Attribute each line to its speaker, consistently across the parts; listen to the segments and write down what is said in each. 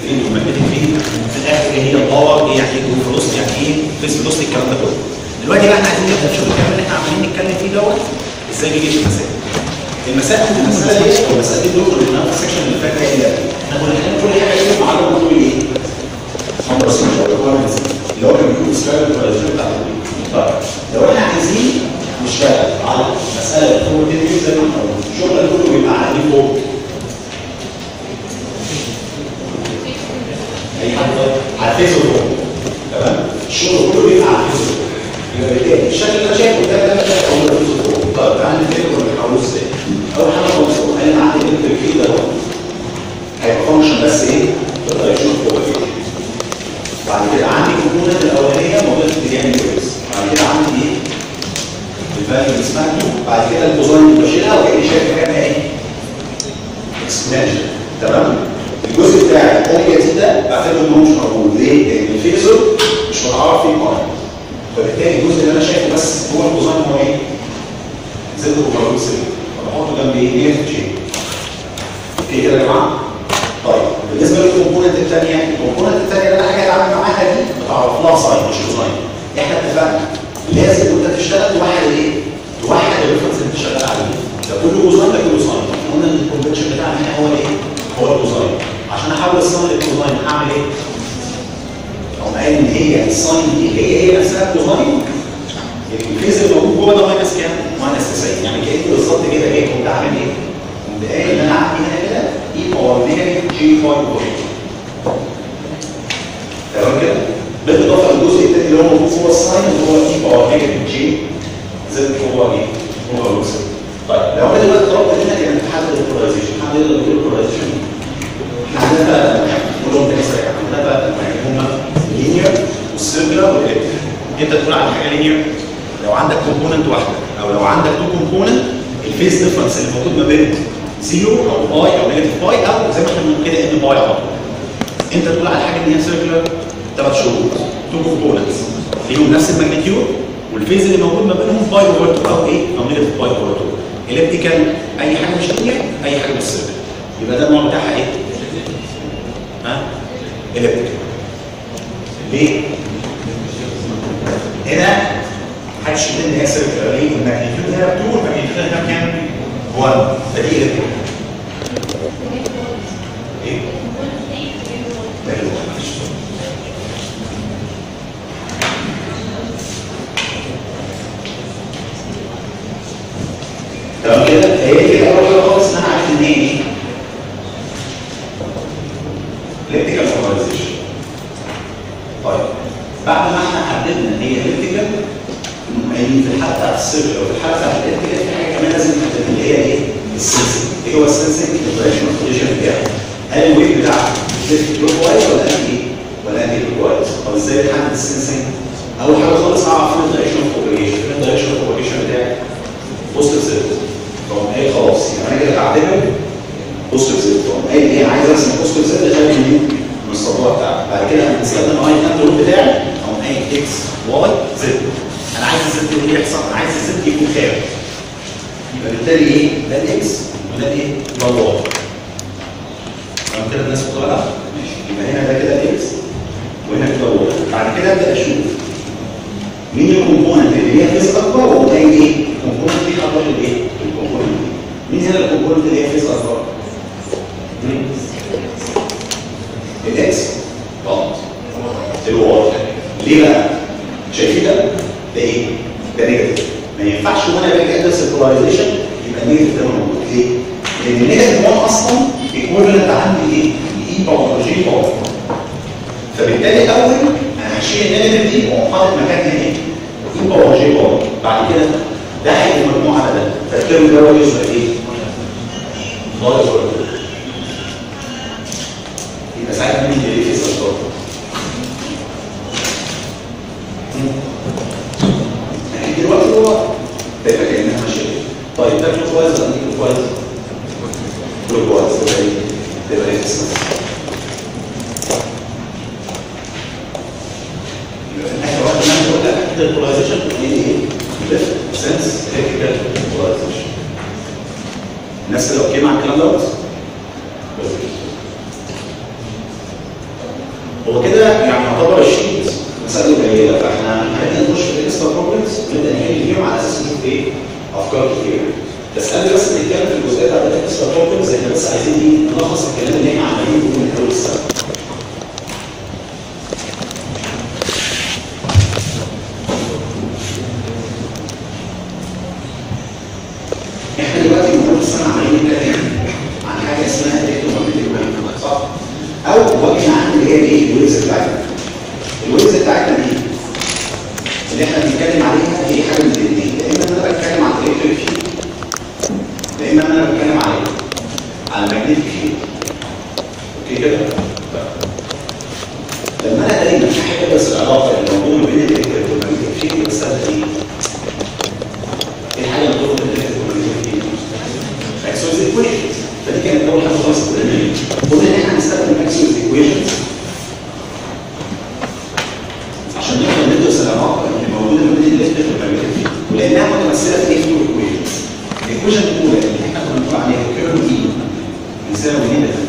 Speaker 1: فين والماجنتيك فين في الاخر ايه هي الباور ايه يعني ايه جروب فيلوسيتي يعني ايه فيس فيلوسيتي الكلام ده كله دلوقتي بقى احنا عايزين نبدا في شغل الكلام اللي احنا عمالين نتكلم فيه دوت ازاي بيجي في المسائل المسائل المساله دي او المسائل دي دكتور اللي في السكشن اللي فات هي احنا كنا بنتكلم كل حاجه ايه معلومه بتقول ايه؟ نمبر سي اللي هو كان بيكون سكايل البرايزيشن بتاع طيب لو احنا عايزين نشتغل على مساله بتقول دي زي ما احنا قلنا الشغل ده كله بيبقى على ايه فوق اي حد على الفيسبوك تمام الشغل كله بيبقى على الفيسبوك يبقى بالتالي الشكل اللي انا شايفه ده ده ده هو الفيسبوك طيب تعالى نتكلم ونحاوله ازاي اول حاجه خالص انا عندي الكتريك فيلد اهو هيبقى فانكشن بس ايه تقدر تشوف كوفيشنت بعد كده عندي الكومبوننت الاولانيه موجوده في اتجاه الكويس بعد كده عندي ايه الفاليو اللي اسمها كيو بعد كده الكوزاين اللي بشيلها وكاني شايف مكانها ايه اكسبوننشال تمام الجزء بتاع الاوميجا تي ده بعتبره ان هو مش موجود ليه؟ لان الفيزور مش متعرف فيه قائم فبالتالي الجزء اللي انا شايفه بس هو الكوزاين هو ايه؟ زد اوفر روت 3 فبحطه جنب ايه؟ نيجاتيف جي اوكي كده يا جماعه؟ طيب بالنسبه للكومبوننت الثانيه الكومبوننت الثانيه اللي انا حاجه اتعامل معاها دي بتعرف لها ساين مش كوزاين احنا اتفقنا لازم وانت تشتغل توحد ايه؟ توحد الريفرنس اللي بتشتغل عليه ده كله كوزاين ده كله ساين قلنا ان الكونفنشن بتاعنا هنا هو الايه؟ هو الكوزاين عشان احول الساين للكوزاين هعمل ايه؟ او قال ان هي الساين دي هي هي نفسها كوزاين الفيز اللي موجود جوه ده ماينس كام؟ ماينس 90 يعني كاني بالظبط كده ايه كنت عامل ايه؟ كنت قايل ان انا عندي هنا كده اي باور نيجاتيف جي 5 تمام كده؟ بالاضافه للجزء الثاني اللي هو موجود جوه الساين اللي هو اي باور نيجاتيف جي زد هو ايه؟ هو روس طيب لو انا دلوقتي طلبت هنا كان تحدد البولاريزيشن حد يقدر يقول البولاريزيشن احنا عندنا ثلاث انواع كلهم تاني سريع عندنا ثلاث انواع هم اللينير والسيركلر والالكتريك انت تقول على حاجه لينير لو عندك كومبوننت واحده او لو عندك تو كومبوننت الفيس ديفرنس اللي موجود ما بين زيرو او باي او نيجاتيف باي او زي ما احنا بنقول كده ان باي على طول انت تقول على حاجه ان هي سيركلر ثلاث شروط تو كومبوننتس فيهم نفس الماجنتيود والفيز اللي موجود ما بينهم باي اوفر 2 او ايه او نيجاتيف باي اوفر 2 الابتيكال اي حاجه مش لينير اي حاجه مش سيركلر يبقى ده النوع بتاعها ايه؟ ها؟ الابتيكال ليه؟ هنا محدش يقول ان هي سيركلر ليه؟ الماجنتيود هنا 2 والماجنتيود هنا كام؟ 1 فدي الابتيكال ايه؟ ده اللي هو معلش. تمام كده هي كده اول حاجه خالص ان انا عارف ان هي ايه؟ الكتريكال بولاريزيشن طيب بعد ما احنا حددنا ان هي الكتريكال يعني في الحاله بتاعت السيركل وفي الحاله بتاعت الالكتريكال في حاجه كمان لازم نحدد اللي هي ايه؟ السنسنج ايه هو السنسنج؟ الدايركشن اوف بوزيشن بتاعه هل الويف بتاعه كلوك وايز ولا انتي ايه؟ ولا انتي كلوك وايز؟ طب ازاي نحدد السنسنج؟ اول حاجه خالص اعرف فين الدايركشن اوف اوبريشن فين الدايركشن اوف اوبريشن بتاعي؟ بوزيتيف سيركل فقوم قايل خلاص يبقى انا كده بعتبر بوزيتيف سيركل فقوم قايل ايه عايز ارسم بوزيتيف سيركل خارج منين؟ من السطوع بتاعي بعد كده هنستخدم اي كنترول بتاعي اقوم قايل اكس واي زد انا عايز الزد ايه اللي يحصل؟ انا عايز الزد يكون خارج يبقى بالتالي ايه؟ ده الاكس وده ايه؟ ده الواي تمام كده الناس مطلعه؟ ماشي يبقى هنا ده كده الاكس وهنا كده الواي بعد كده ابدا اشوف مين الكومبوننت اللي هي فيز اكبر واقوم قايل ايه؟ الكومبوننت دي اكبر الايه؟ الكومبوننت دي مين هنا الكومبوننت اللي هي فيز اكبر؟ مين؟ الاكس غلط الواي ليه بقى؟ شايفين ده؟ ده ايه؟ ده نيجاتيف ما ينفعش وانا باجي ادرس البولاريزيشن يبقى النيجاتيف ده موجود ليه؟ لان النيجاتيف 1 اصلا ايكوفلنت عندي ايه؟ اي باور جي باور فبالتالي الاول انا هشيل النيجاتيف دي واقوم حاطط مكانها ايه؟ اي باور جي باور بعد كده ده هيبقى مجموعه على ده فالترم ده هو يوصل ايه؟ ضايع يبقى ساعتها مين اللي في الصوت؟ يعني دلوقتي هو تبقى كانها ماشيه طيب ده كلوك وايز ولا انتي كلوك وايز؟ كلوك وايز تبقى ايه؟ تبقى ايه اسمها؟ يبقى في النهايه وقت ما انت قلت لك البولاريزيشن هي ايه؟ ليفت سنس الكتريكال بولاريزيشن الناس اللي اوكي مع الكلام دوت؟ هو كده يعني يعتبر الشيت مسألة قليلة فاحنا هنبدا نخش في الاكسترا بروبلمز ونبدا نحل فيهم على اساس نشوف ايه افكار كتير بس قبل بس ما نتكلم في الجزئيه بتاعت الاكسترا بروبلمز احنا بس عايزين ايه نلخص الكلام اللي احنا عمالين نقوله من اول السنه احنا دلوقتي من اول السنه عمالين نتكلم عن حاجه اسمها الكترومagnetic صح؟ او وجهنا عن اللي هي ايه الويفز بتاعتنا الويفز بتاعتنا دي اللي احنا بنتكلم عليها هي حاجه من الاثنين يا اما ان انا بتكلم عن الالكتريك فيلد يا اما ان انا بتكلم على ايه؟ على المagnetic فيلد اوكي كده؟ طيب. لما انا دايما احب بس العلاقه اللي موجوده ما بين الالكتريك والمagnetic فيلد بسبب ايه؟ ايه الحاجه اللي بتربط الالكتريك والمagnetic فيلد؟ ماكسويلز ايكويشنز فدي كانت اول حاجه خالص قلنا قلنا ان احنا هنستخدم ماكسويلز ايكويشنز عشان نقدر ندرس العلاقه اللي موجوده ما بين الالكتريك والمagnetic فيلد ولانها متمثله في ايه في الايكويشنز الايكويشن الاولى اللي احنا كنا بنقول عليها كيرف اي يساوي نيجاتيف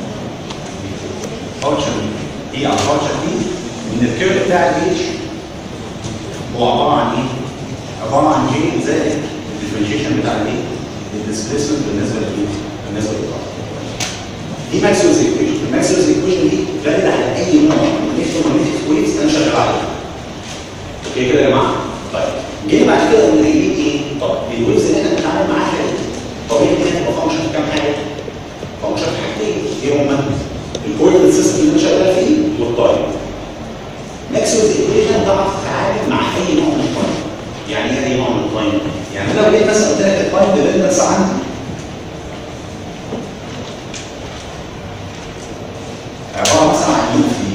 Speaker 1: فانكشن اي على فانكشن اي ان الكيرف بتاع الاتش هو عباره عن ايه؟ عباره عن جي زائد الديفرنشيشن بتاع الايه؟ الديسبيسمنت بالنسبه لايه؟ بالنسبه للطاقه. دي ماكسويلز ايكويشن، الماكسويلز ايكويشن دي فاليد على اي نوع من الالكترومagnetic ويفز انا شغال عليها. اوكي كده يا جماعه؟ طيب جينا بعد كده قلنا ايه ايه؟ طب الويفز اللي احنا بنتعامل معاها دي طبيعي ان هي تبقى فانكشن في كام حاجه؟ فانكشن في حاجتين ايه هما؟ الكوردينيت سيستم اللي انا شغال فيه والتايم. ماكسويلز ايكويشن طبعا تتعامل مع اي نوع من التايم. يعني ايه اي نوع من التايم؟ يعني انا لو جيت مثلا قلت لك التايم ديبندنس عندي عباره مثلا عن يو في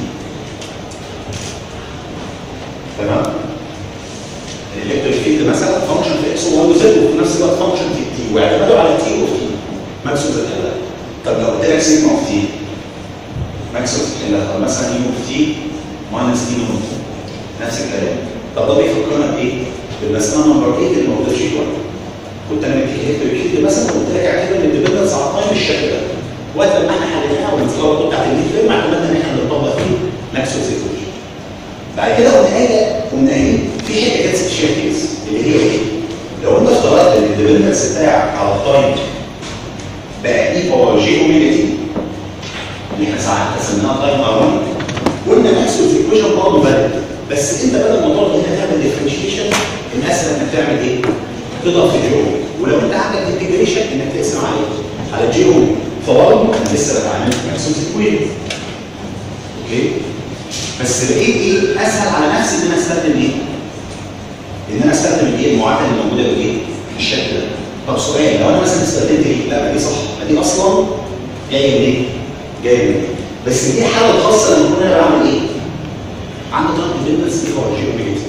Speaker 1: تمام الالكتريك فيلد مثلا فانكشن في اكس وواي وزد وفي نفس الوقت فانكشن في التي واعتمدوا على تي اوف تي ماكسوس الحلال طب لو قلت لك سيجما اوف تي ماكسوس الحلال مثلا يو اوف تي ماينس تي نوت نفس الكلام طب ده بيفكرنا بايه؟ بالمساله نمبر 8 اللي موجوده في شيت 1 كنت انا مديك الكتريك فيلد مثلا قلت لك اعتبر ان الديبندنس على التايم بالشكل ده وقت لما احنا حليناها والمساله بتاعت الميد ترم اعتمدنا ان احنا نطبق فيه ماكسوس ايكويشن بعد كده قلنا حاجه قلنا ايه في حته كانت سبيشال كيس اللي هي ايه؟ لو انت افترضت ان الديبندنس بتاعك على التايم بقى اي باور جي اوميجا تي اللي احنا ساعات قسمناها تايم هارمونيك قلنا ماكسوس ايكويشن برضه بدل بس انت بدل ما تقعد هنا تعمل ديفرنشيشن الاسهل انك تعمل ايه؟ تضغط في جي اوميجا ولو انت عندك انتجريشن انك تقسم عليه على جي اوميجا فبرضه انا لسه بتعامل في ماكسوس ايكويشن اوكي؟ بس لقيت ايه اسهل على نفسي ان انا استخدم ايه؟ ان انا استخدم الايه المعادله اللي موجوده بايه؟ بالشكل ده. طب سؤال لو انا مثلا استخدمت ايه؟ لا ما دي صح، ما دي اصلا جايه من ايه؟ جايه من ايه؟ بس دي حاله خاصه لما اكون انا بعمل ايه؟ عندي ضغط ديبندنس ايه هو جي اوميجا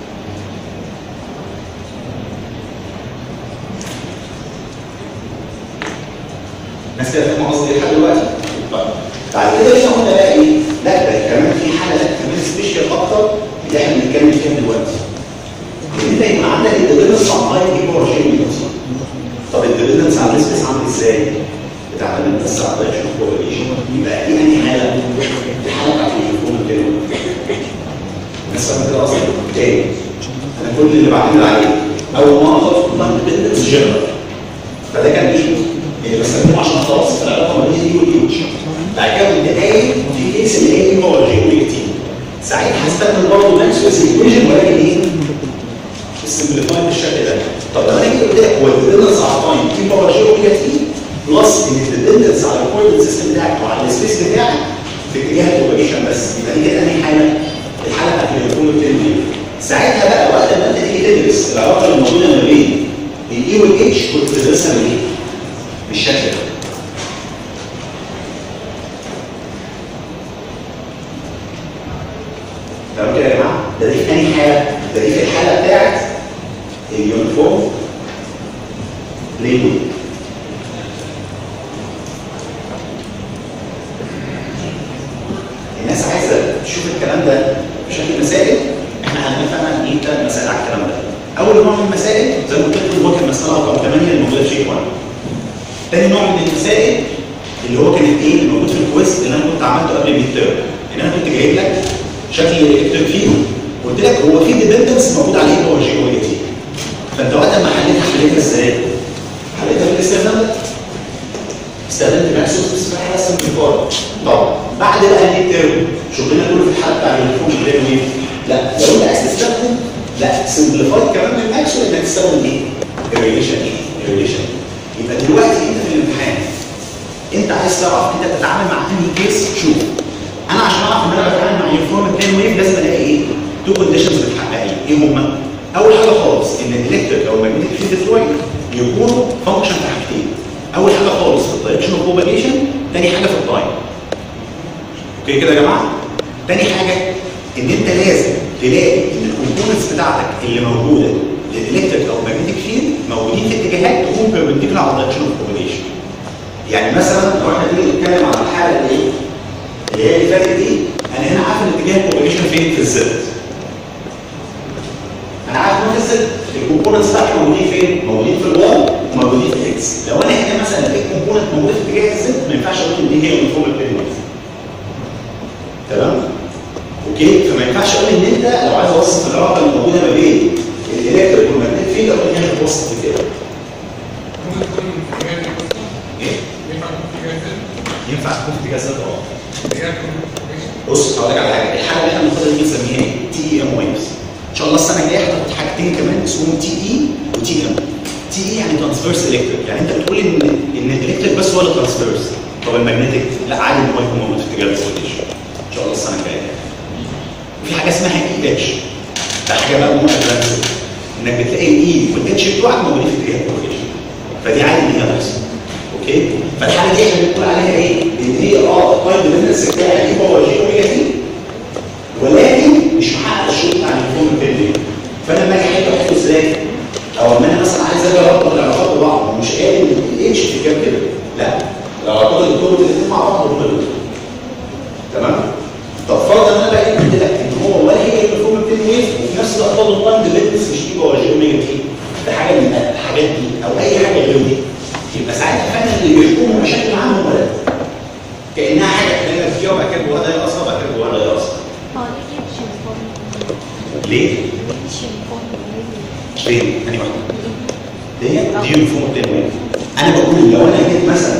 Speaker 1: الناس كده فاهمه قصدي ايه لحد دلوقتي؟ طيب بعد كده احنا قلنا بقى ايه؟ لا ده كمان في حاله لا كمان سبيشال اكتر اللي احنا بنتكلم فيها دلوقتي. ان انت يبقى عندك الديبندنس على التايم ايه هو جي اصلا. طب الديبندنس على السبيس عامل ازاي؟ بتعتمد بس على الدايركشن اوف بروباجيشن يبقى دي انهي حاله؟ دي حاله بتاعت التليفون الكلمه. الناس فاهمه كده اصلا؟ تاني انا كل اللي بعتمد عليه اول ما اخد تايم ديبندنس جنرال فده كان ايه؟ اللي بستخدمه عشان خلاص العلاقه ما بين دي ودي بعد كده كنت قايل في كيس اللي هي هو الجي تي ساعتها هستخدم برضه ماكسويلز ايكويشن ولكن ايه؟ السمبليفاي بالشكل ده طب لو انا جيت قلت لك هو الديبندنس على التايم في باور جي اوميجا تي بلس ان الديبندنس على الكوردينيت سيستم بتاعك وعلى السبيس بتاعك في اتجاه البروباجيشن بس يبقى دي كده انهي حاله؟ الحاله بتاعت الالكترون الترمي ساعتها بقى وقت ما انت تيجي تدرس العلاقه اللي موجوده ما بين الاي والاتش كنت بتدرسها بايه؟ بالشكل ده تمام كده يا جماعه ده دي ثاني حاله ده دي في الحاله بتاعت اليونيفورم ليبل الناس عايزه تشوف الكلام ده بشكل مسائل احنا هنفهم ايه ثلاث مسائل على الكلام ده اول نوع من المسائل زي ما قلت لكم هو كان مساله رقم 8 اللي موجوده في شيء 1 تاني نوع من المسائل اللي هو كانت ايه اللي موجود في الكويز اللي انا كنت عملته قبل الميد تيرم ان انا كنت جايب لك شكل الكتريك فيه قلت لك هو في ديبندنس موجود عليه هو جي اوميجا تي فانت وقت ما حليتها حليتها ازاي؟ حليتها بالاستخدام ده استخدمت ماكسوس اسمها حاجه سمبليفاي طب بعد بقى دي ترم شغلنا كله في الحلقه بتاع اليونيفورم بلان ويف لا لو انت عايز تستخدم لا سمبليفاي كمان من ماكسو انك تستخدم ايه؟ الريليشن ايه؟ الريليشن يبقى دلوقتي انت في الامتحان انت عايز تعرف انت بتتعامل مع انهي كيس شوف انا عشان اعرف ان انا بتعامل مع يونيفورم بلان ويف لازم الاقي ايه؟ تو كونديشنز بتحقق لي ايه هما؟ اول حاجه خالص ان الالكتريك او الماجنتيك فيلد فلويد يكونوا فانكشن في حاجتين اول حاجه خالص في الدايركشن اوف بروباجيشن تاني حاجه في التايم اوكي كده يا جماعه تاني حاجه ان انت لازم تلاقي ان الكومبوننتس بتاعتك اللي موجوده للالكتريك او ماجنتيك فيلد موجودين في اتجاهات تكون بيربنديكولار على الدايركشن اوف بروباجيشن يعني مثلا لو احنا تيجي نتكلم عن الحاله اللي ايه اللي هي اللي فاتت دي انا هنا عارف ان اتجاه البروباجيشن فين في الزد انا عارف ان في الزد الكومبوننتس بتاعتي موجودين فين؟ موجودين في الواي وموجودين في الاكس لو انا هنا مثلا لقيت كومبوننت موجود في اتجاه الزد ما ينفعش اقول ان دي هي يونيفورم بلين تمام؟ اوكي فما ينفعش اقول ان انت لو عايز اوصف العلاقه اللي موجوده ما بين الالكتريك والماجنتيك فيلد اقول ان هي بتوصف في كده
Speaker 2: ممكن تكون من اتجاه الزد.
Speaker 1: ايه؟
Speaker 2: ينفع تكون في اتجاه الزد.
Speaker 1: ينفع تكون في اتجاه الزد اه
Speaker 2: اتجاه الكوميونيكيشن.
Speaker 1: بص هقول لك على حاجه الحاجه اللي احنا بناخدها دي بنسميها ايه؟ تي اي ام ويفز ان شاء الله السنه الجايه هتاخد حاجتين كمان اسمهم تي اي وتي ام تي اي يعني ترانسفيرس الكتريك يعني انت بتقول ان ان الالكتريك بس هو اللي ترانسفيرس طب الماجنتيك لا عادي ان هو يكون موجود في اتجاه البروباجيشن ان شاء الله السنه الجايه وفي حاجه اسمها اي اتش ده حاجه بقى مو ادفانسد انك بتلاقي الاي والاتش بتوعك موجودين في اتجاه البروباجيشن فدي عادي ان هي تحصل اوكي فالحاله دي احنا بنقول عليها ايه؟ ان هي اه التايم ديبندنس بتاع الاي باور جي اوميجا تي ولكن مش محقق الشروط بتاع اليونيفورم بيلدينج فانا لما اجي احل احله ازاي؟ او لما انا مثلا عايز اجي اربط العلاقات ببعض ومش قايل ان الاتش في كام كده لا العلاقات اللي بتربط الاثنين مع بعض هم دول تمام؟ طب فرضا ان انا بقى قلت لك ان هو ولا هي اليونيفورم بيلدينج وفي نفس الوقت برضه التايم ديبندنس مش اي باور جي اوميجا تي ده حاجه من الحاجات دي او اي حاجه غير دي يبقى ساعتها فعلا اللي بيحكموا بشكل عام هم ده كانها حاجه كانك فيها وبعد كده جواها ده يأثر وبعد كده جواها ده يأثر ليه؟ فين؟ أنهي واحدة؟ دي دي يونيفورم بلين ويف أنا بقول لو أنا جيت مثلا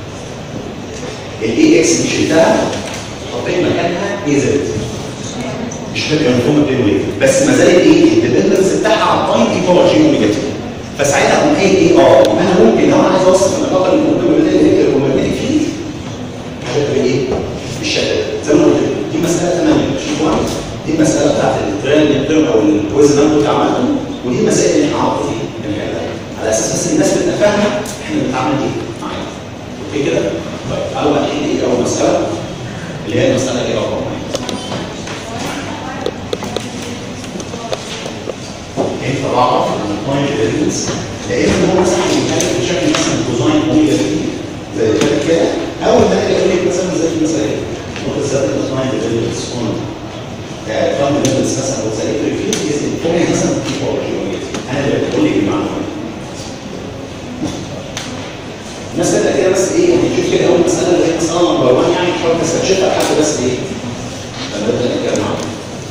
Speaker 1: الاي اكس مش شلتها حطيت مكانها اي زد مش فاكر يونيفورم بلين ويف بس ما زالت ايه؟ الديبندنس بتاعها على التايم اي باور جي اوميجا تي فساعتها اقوم قايل ايه اه يبقى انا ممكن لو انا عايز اوصف العلاقه اللي موجوده ما بين الالكتريك والماجنتيك فيلد هتبقى ايه؟ بالشكل ده زي ما قلت لك دي مساله 8 مش واحد دي المساله بتاعت التريال تيرم او الكويز اللي انا كنت عملته ودي المسائل اللي احنا عرفنا فيها الحاجة على اساس بس الناس تبقى فاهمه احنا بنتعامل ايه معاها اوكي كده؟ طيب تعالوا بقى نحل ايه اول مساله اللي هي المساله ايه رقم واحد كيف بعرف ان التايم ديبندنس لان هو مثلا بيتكلم بشكل مثلا كوزاين اوميجا تي زي كده كده اول ما اجي اقول لك مثلا زي المثال ايه؟ نقطه ذات التايم ديبندنس اون تايم ديبندنس مثلا او زي الكتريك فيلد از انفورمينج مثلا في باور جي اوميجا تي انا اللي بقول لك المعلومه الناس بدأت كده بس ايه يعني شوف كده اول مساله اللي هي مساله نمبر 1 يعني تحاول تستكشفها لحد بس ايه؟ لما نبدا نتكلم عنها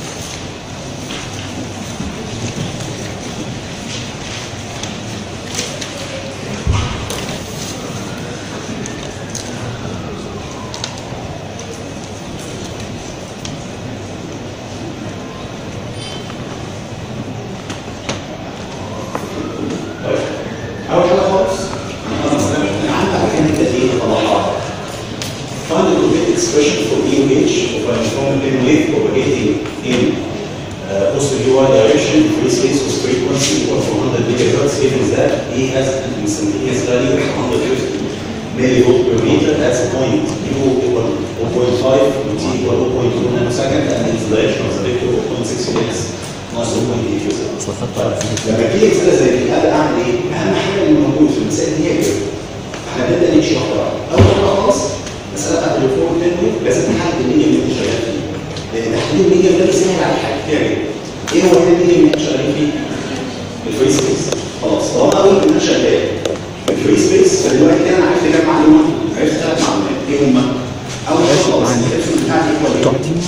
Speaker 1: طيب اول حاجه خالص انا مثلا عندك كانت ايه طلعها find the complete expression for EOH of an uniform plane wave propagating in uh, posterior direction in free space with frequency equal to 100 megahertz given that E has an instantaneous value of 150 millivolt per meter at the point U equal 0.5 and T equal 0.2 nanosecond and its direction of the vector 0.6 minutes minus 0.8 لما تيجي مساله زي دي انا اعمل ايه؟ اهم حاجه اللي موجود في المسائل دي هي كده احنا نبدا نمشي واحده واحده اول حاجه خالص المساله بتاعت الفور تنوي لازم نحدد الميديم اللي انت شغال فيه لان تحديد الميديم ده بيسهل عليك حاجات كتير جدا ايه هو الميديم اللي انت شغالين فيه؟ الفري سبيس خلاص طالما اول ما انا شغال في الفري سبيس فدلوقتي كده انا عرفت كام معلومه؟ عرفت ثلاث معلومات ايه هما؟ اول حاجه خالص الريفرنس بتاعتي هو ايه؟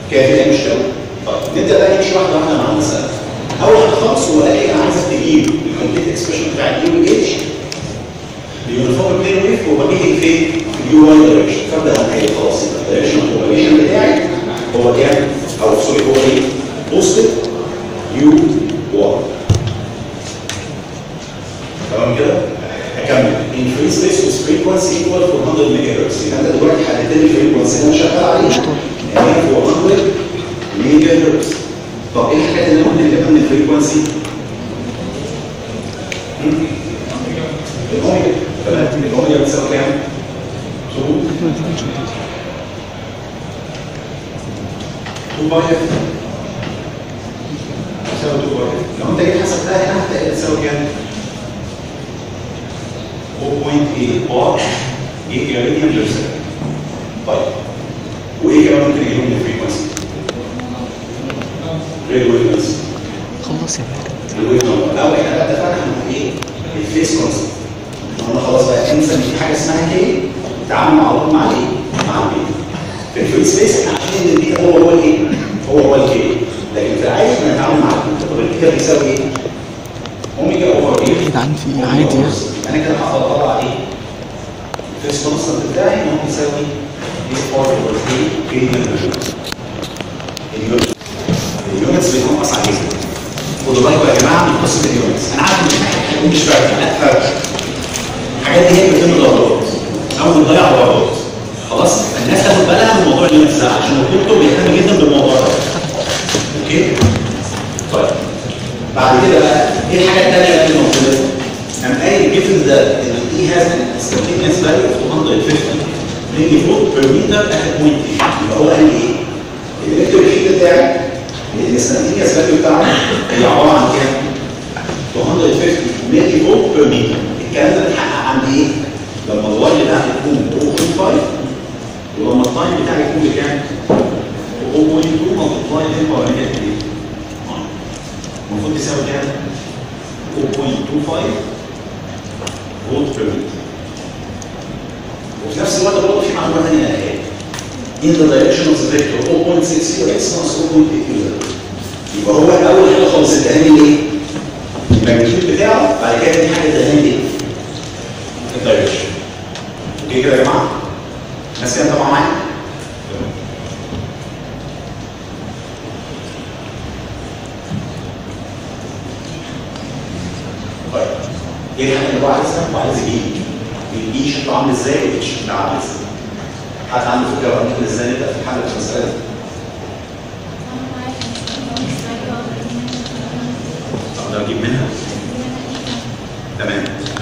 Speaker 1: كده في اي مشكله؟ طيب نبدا بقى نمشي واحده واحده مع المساله اول حاجه خالص هو قال لي انا عايزك تجيب الكومبليت اكسبريشن بتاع اليو اتش اليونيفورم بلين ويف وبجيب فين؟ في اليو واي دايركشن فابدا انا خلاص يبقى الدايركشن اوبريشن بتاعي هو كام؟ او سوري هو ايه؟ بوزيتيف يو واي تمام كده؟ هكمل in free space with frequency equal 400 ميجا هرتز يبقى انت دلوقتي حددت لي الفريكونسي اللي انا شغال عليها ان هي 400 ميجا هرتز طب ايه الحاجات اللي ممكن نجيبها من الفريكونسي؟ الاوميجا تمام الاوميجا بتساوي كام؟ 2 2 باي تساوي 2 باي لو انت جيت حسبتها هنا هتلاقي تساوي كام؟ 0.8 بار جيجا راديان بير سكند طيب وايه كمان ممكن يجيبوا من الفريكونسي؟ غير الويف بس
Speaker 3: خلص يا مالك
Speaker 1: الويف نمبر الاول احنا بقى اتفقنا ان ايه؟ الفيس كونسبت قلنا خلاص بقى انسى ان في حاجه اسمها كي تعامل على طول مع الايه؟ مع البيتا في الفري سبيس احنا عارفين ان البيتا هو هو الايه؟ هو هو الكي لكن في العادي بنتعامل مع البيتا طب البيتا بيساوي ايه؟ اوميجا اوفر ايه؟
Speaker 3: بعيد عن في عادي يعني.
Speaker 1: انا كده هقدر اطلع ايه؟ الفيس كونسبت بتاعي ان هو بيساوي ايه بار اوفر ايه؟ كي اليونتس اليونتس بينقص عليها خدوا بالكم يا جماعه من قصه اليونتس انا عارف ان حاجات مش فارقه لا فارقه الحاجات دي هي بتتم درجات او بتضيع درجات خلاص الناس تاخد بالها من موضوع اليونتس ده عشان الدكتور بيهتم جدا بالموضوع ده اوكي طيب بعد كده بقى ايه الحاجه الثانيه اللي موجوده؟ قام قايل given that the E has an instantaneous value of 250 millivolt per meter at a point A يبقى هو قال لي ايه؟ الالكتريك فيلد بتاعي الانستنتينيوس فاليو بتاعه هي عباره عن كام؟ 250 ملي فولت بير متر الكلام ده بيتحقق عند ايه؟ لما الواي بتاعتي تكون 0.5 ولما التايم بتاعي يكون بكام؟ 0.2 ملتبلاي 10 باور نيجاتيف المفروض تساوي كام؟ 0.25 فولت بير متر وفي نفس الوقت برضه في معلومه ثانيه اهي in the direction of the vector 0.60x minus 0.80 يبقى هو اول حاجه خالص اداني الايه؟ الماجنتيود بتاعه بعد كده دي حاجه اداني ايه؟ الدايركشن اوكي كده يا جماعه؟ الناس كده طبعا معايا؟ طيب ايه الحاجه اللي هو عايزها؟ هو عايز ايه؟ الاي شكله عامل ازاي والاتش شكله عامل ازاي؟ حد عنده فكره بقى ممكن ازاي نبدا في حل المساله دي؟ اقدر اجيب منها تمام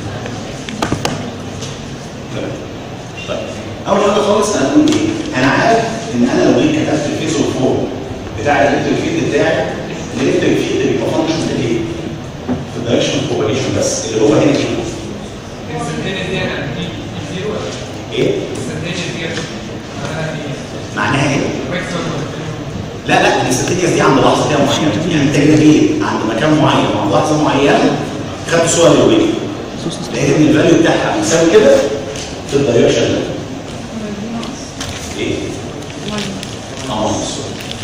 Speaker 1: تمام طيب اول حاجه خالص انا اقول ايه؟ انا عارف ان انا لو جيت كتبت الفيزو فورم بتاع الالكتريك فيلد بتاعي الالكتريك فيلد بيبقى فانكشن ايه؟ في الدايركشن اوف اوبريشن بس اللي هو هنا كده
Speaker 2: السنتين دي انا دي زيرو
Speaker 1: ايه؟
Speaker 2: السنتين دي معناها ايه؟
Speaker 1: معناها ايه؟
Speaker 2: ماكسيمم
Speaker 1: لا لا الاستاتيكس دي عند لحظه كده معينه يعني انت كده جيت عند مكان معين وعند لحظه معينه خدت صور للويل لقيت ان الفاليو بتاعها بيساوي كده في الدايركشن ده ايه؟ اه نص.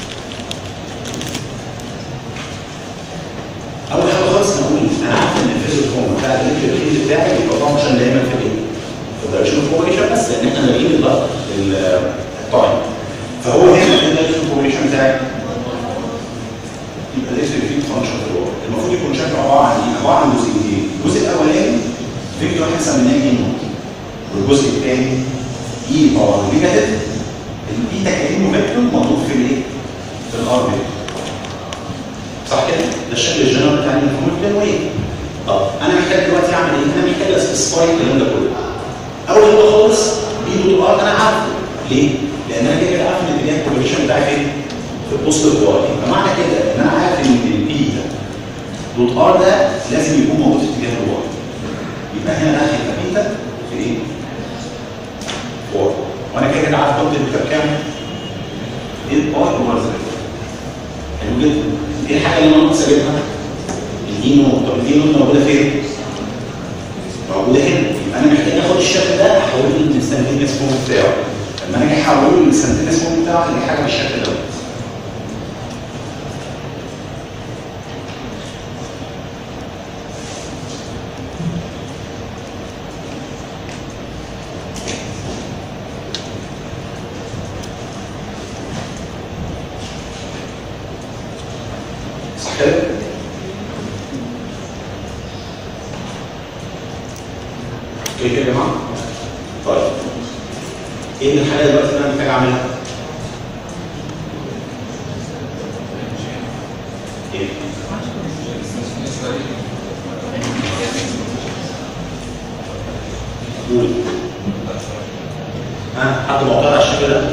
Speaker 1: اول حاجه خالص انا اقول انا عارف ان الفيزيك فورم بتاع الالكتريك فيلد بتاعي بيبقى فانكشن دايما في الايه؟ في الدايركشن اوف اوبريشن بس لان احنا لاقيين الضغط التايم فهو هنا الالكتريك اوبريشن بتاعي يبقى الالكتريك فيلد فانكشن في الواقع المفروض يكون شكله عباره عن ايه؟ عباره عن جزئيتين الجزء الاولاني فيكتور احنا سميناه اي نوت والجزء الثاني اي باور نيجاتيف البيتا كانه فيكتور مضروب في الايه؟ في الار فيكتور صح كده؟ ده الشكل الجنرال بتاع الانفورميشن بلان ويف طب انا محتاج دلوقتي اعمل ايه؟ انا محتاج اسبيسيفاي الكلام ده كله اول حاجه خالص بي دوت ار انا عارفه ليه؟ لان انا كده كده عارف ان اتجاه الكوبريشن بتاعي فين؟ في البوزيتيف واي فمعنى كده ان انا عارف ان البي ده دوت ار ده لازم يكون موجود في اتجاه الواي يبقى هنا ده هيبقى بيتا في ايه؟ واي وانا كده كده عارف قيمه البيتا بكام؟ 8 باي اوفر زد حلو جدا ايه الحاجه اللي انا ناقص اجيبها؟ الدي نوت طب الدي نوت موجوده فين؟ موجوده هنا يبقى انا محتاج اخد الشكل ده احوله للانستنتينيوس فورم بتاعه لما انا اجي احوله للانستنتينيوس فورم بتاعه هلاقي حاجه بالشكل دوت حلو اوكي كده يا جماعه طيب ايه الحاجه دلوقتي اللي انا محتاج اعملها؟ ايه؟ قول ها حد معترض على الشكل ده؟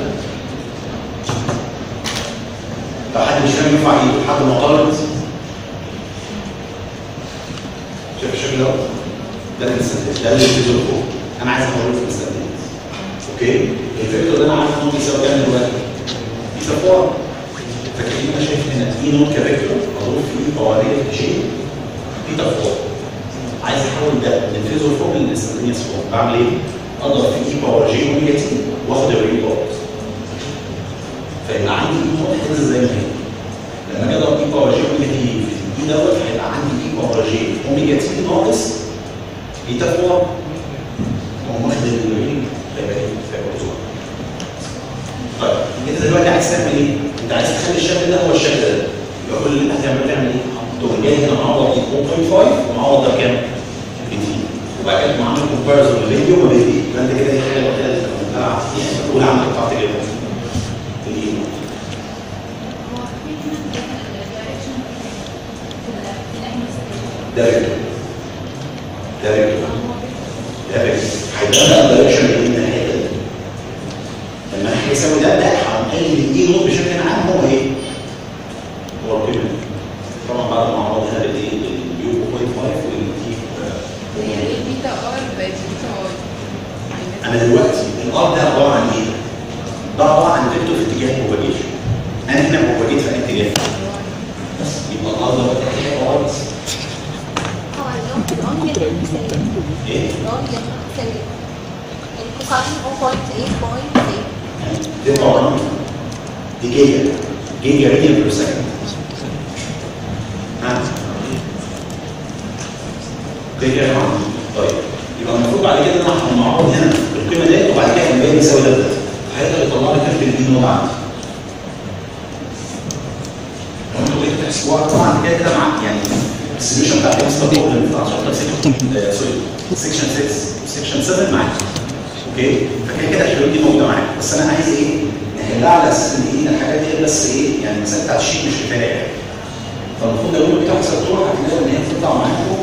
Speaker 1: لو حد مش فاهم يرفع ايده حد معترض شايف الشكل ده؟ ده الانسنتيز ده اللي بينزل فوق انا عايز احوله في الانسنتيز اوكي الفكره ده انا عارف ان هو بيساوي كام دلوقتي؟ بيساوي 4 فاكرين انا شايف هنا اي نوت كفيكتور مضروب في اي باوريه جي بيتا 4 عايز احول ده من فيزور فوق للانستنتينيوس فوق بعمل ايه؟ اضرب في اي باور جي اوميجا تي واخد الري بارت فيبقى عندي اي نوت هتنزل زي ما هي لما اجي اضرب اي باور جي اوميجا تي في الاي دوت هيبقى عندي اي باور جي اوميجا تي ناقص بيتا 4 واقوم واخد الري فيبقى ايه؟ فيبقى أوزون. طيب انت دلوقتي عايز تعمل ايه؟ انت عايز تخلي الشكل ده هو الشكل ده يبقى كل اللي انت هتعمله تعمل ايه؟ تقوم جاي هنا معوض دي 0.5 ومعوض ده بكام؟ ب 2 وبعد كده تقوم عامل كومباريزون ما بين دي وما بين دي يبقى انت كده ايه الحاجه الوحيده اللي بتلعب فيها الاولى عندك بتعرف تجيبها الايه؟ ده فيكتور ده فيكتور ده فيكتور هيبقى بقى الدايركشن اللي الناحيه دي لما احنا يساوي ده لا هنقلل الاي نوت بشكل عام هو ايه؟ هو القيمه دي. طبعا بعد ما عوض هنا بالايه؟ باليو 0.5 والتي
Speaker 4: هي ليه بيتا ار بقت بيتا ار؟
Speaker 1: انا دلوقتي الار ده عباره عن ايه؟ ده عباره عن فيكتور في اتجاه البروباجيشن انا هنا بروباجيت في اتجاه بس يبقى الار ده اتجاه ار بس
Speaker 5: هو اللون اللون اللي بيساوي
Speaker 1: ايه؟
Speaker 5: اللون اللي بيساوي الكوكايين 0.8
Speaker 1: دي طبعا دي جيجا جيجا ريال بير سكند ها جيجا يا جماعه طيب يبقى المفروض بعد كده ان انا هقوم معوض هنا بالقيمه ديت وبعد كده الباقي يساوي ده بده هيقدر يطلع لي كام بالدين نوت عندي لو انتوا جيتوا تحسبوها طبعا كده كده معاك يعني السوليوشن بتاع الانستا بروبلم بتاع شابتر 6 سوري سيكشن 6 سيكشن 7 معاك اوكي فكده كده الحلول دي موجوده معاك بس انا عايز ايه نحلها على اساس ان ايه الحاجات دي بس ايه يعني المسائل بتاعت الشيت مش كفايه يعني فالمفروض لو انتوا بتاعت سبتوها هتلاقوا ان هي بتطلع معاكم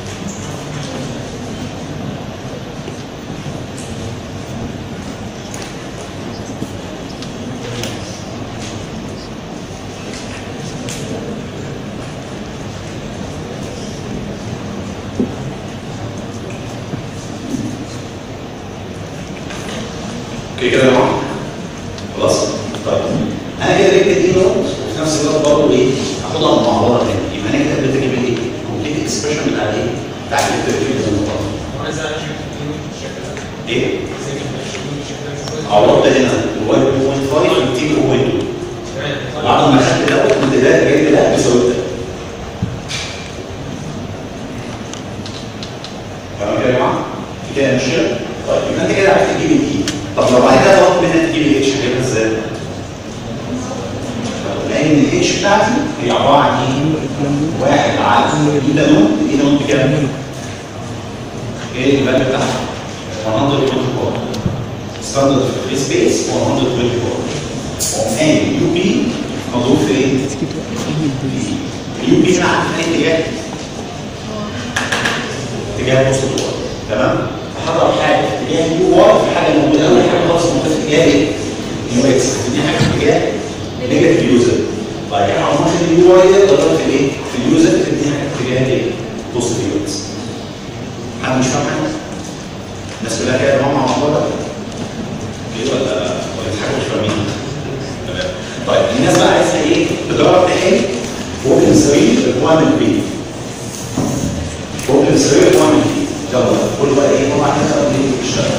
Speaker 1: اوكي كده يا جماعه خلاص طيب انا كده جبت الاي نوت وفي نفس الوقت برضه ايه هاخدها معوضه تاني يبقى انا كده قدرت اجيب الايه كومبليت اكسبريشن بتاع الايه بتاع الالكتريك فيلد زي ما قلنا.
Speaker 2: عايز اجيب الشكل ده
Speaker 1: ايه
Speaker 2: عايز اجيب الشكل ده
Speaker 1: عوضت هنا الواي 0.5 والتي 0.2
Speaker 2: تمام
Speaker 1: بعد ما خدت دوت كنت ده جاي ده بيساوي ده تمام كده يا جماعه في كده مشكله طيب يبقى انت كده عرفت تجيب الاي طب لو بعد كده طلبت منك تجيب الاتش هتجيبها ازاي؟ لان الاتش بتاعتي هي عباره عن ايه؟ واحد على اي ده نوت اي ده نوت بكام؟ ايه الفاليو بتاعها؟ 124 ستاندرد في سبيس 124 وان يو بي مضروب في ايه؟ اليو بي هنا عندي في أي اتجاه اتجاه نص الدور تمام؟ فهضرب حاجه في اتجاه يو واي في حاجه موجوده اول حاجه خالص موجوده في اتجاه ايه؟ يو اكس دي حاجه في اتجاه نيجاتيف يوزر بعد كده هقوم واخد اليو واي ده اضرب في الايه؟ في اليوزر تدي حاجه في اتجاه ايه؟ بوزيتيف يو اكس حد مش فاهم حاجه؟ الناس كلها كده يا جماعه مع الموضوع ده؟ كده ولا ولا في حاجه مش فاهمين؟ تمام طيب الناس بقى عايزها ايه؟ تجرب تحل ممكن تساوي واعمل بي ممكن تساوي واعمل بي يلا قول بقى ايه طبعا كده قبل ايه تشتغل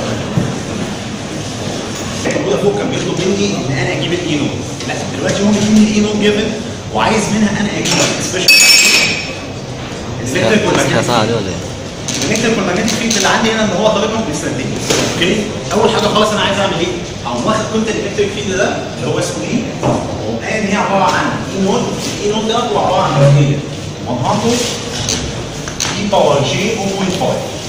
Speaker 1: موجوده فوق كان بيطلب مني ان انا اجيب الاي نوت لا دلوقتي هو مديني الاي نوت جيفن وعايز منها انا اجيب سبيشال الفكره
Speaker 3: حاجة صعبة دي ولا ايه؟
Speaker 1: الالكتريك والماجنتيك فيلد اللي عندي هنا ان هو طالبهم بيستنتجني اوكي اول حاجه خالص انا عايز اعمل ايه؟ هقوم واخد كنت الالكتريك فيلد ده اللي هو اسمه ايه؟ وقايل ان هي عباره عن اي نوت الاي نوت ده هو عباره عن جزئيه 100 اي باور جي 0.5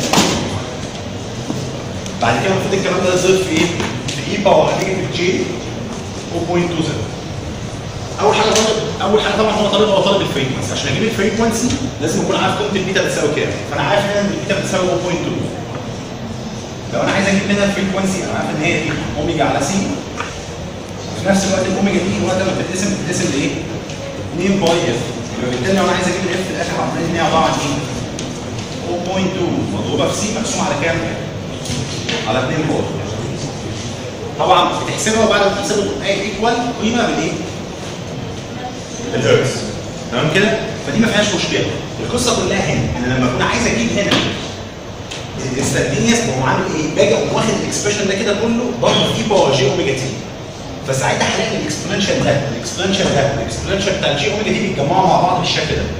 Speaker 1: بعد كده المفروض الكلام ده يتضرب في ايه؟ في اي باور نيجاتيف جي 0.20 اول حاجه طالب اول حاجه طبعا هو طالب هو طالب الفريكونسي عشان اجيب الفريكونسي لازم اكون عارف قيمه البيتا بتساوي كام فانا عارف هنا ان البيتا بتساوي 0.2 لو انا عايز اجيب منها الفريكونسي انا عارف ان هي دي اوميجا على سي وفي نفس الوقت الاوميجا دي وقت ما بتتقسم بتتقسم لايه؟ 2 باي اف يبقى بالتالي لو انا عايز اجيب الاف في الاخر هعمل ان هي عباره عن ايه؟ 0.2 مضروبه في سي مقسوم على كام؟ على 2 باي طبعا بتحسبها وبعد ما تحسبها اي ايكوال قيمه بالايه؟ بالهرتز تمام كده؟ فدي ما فيهاش مشكله القصه كلها هنا انا لما اكون عايز اجيب هنا الانستنتينيوس بقوم عامل ايه؟ باجي اقوم واخد الاكسبريشن ده كده كله ضرب فيه باور جي اوميجا تي فساعتها هلاقي الاكسبوننشال ده الاكسبوننشال ده الاكسبوننشال بتاع الجي اوميجا تي بيتجمعوا مع بعض بالشكل ده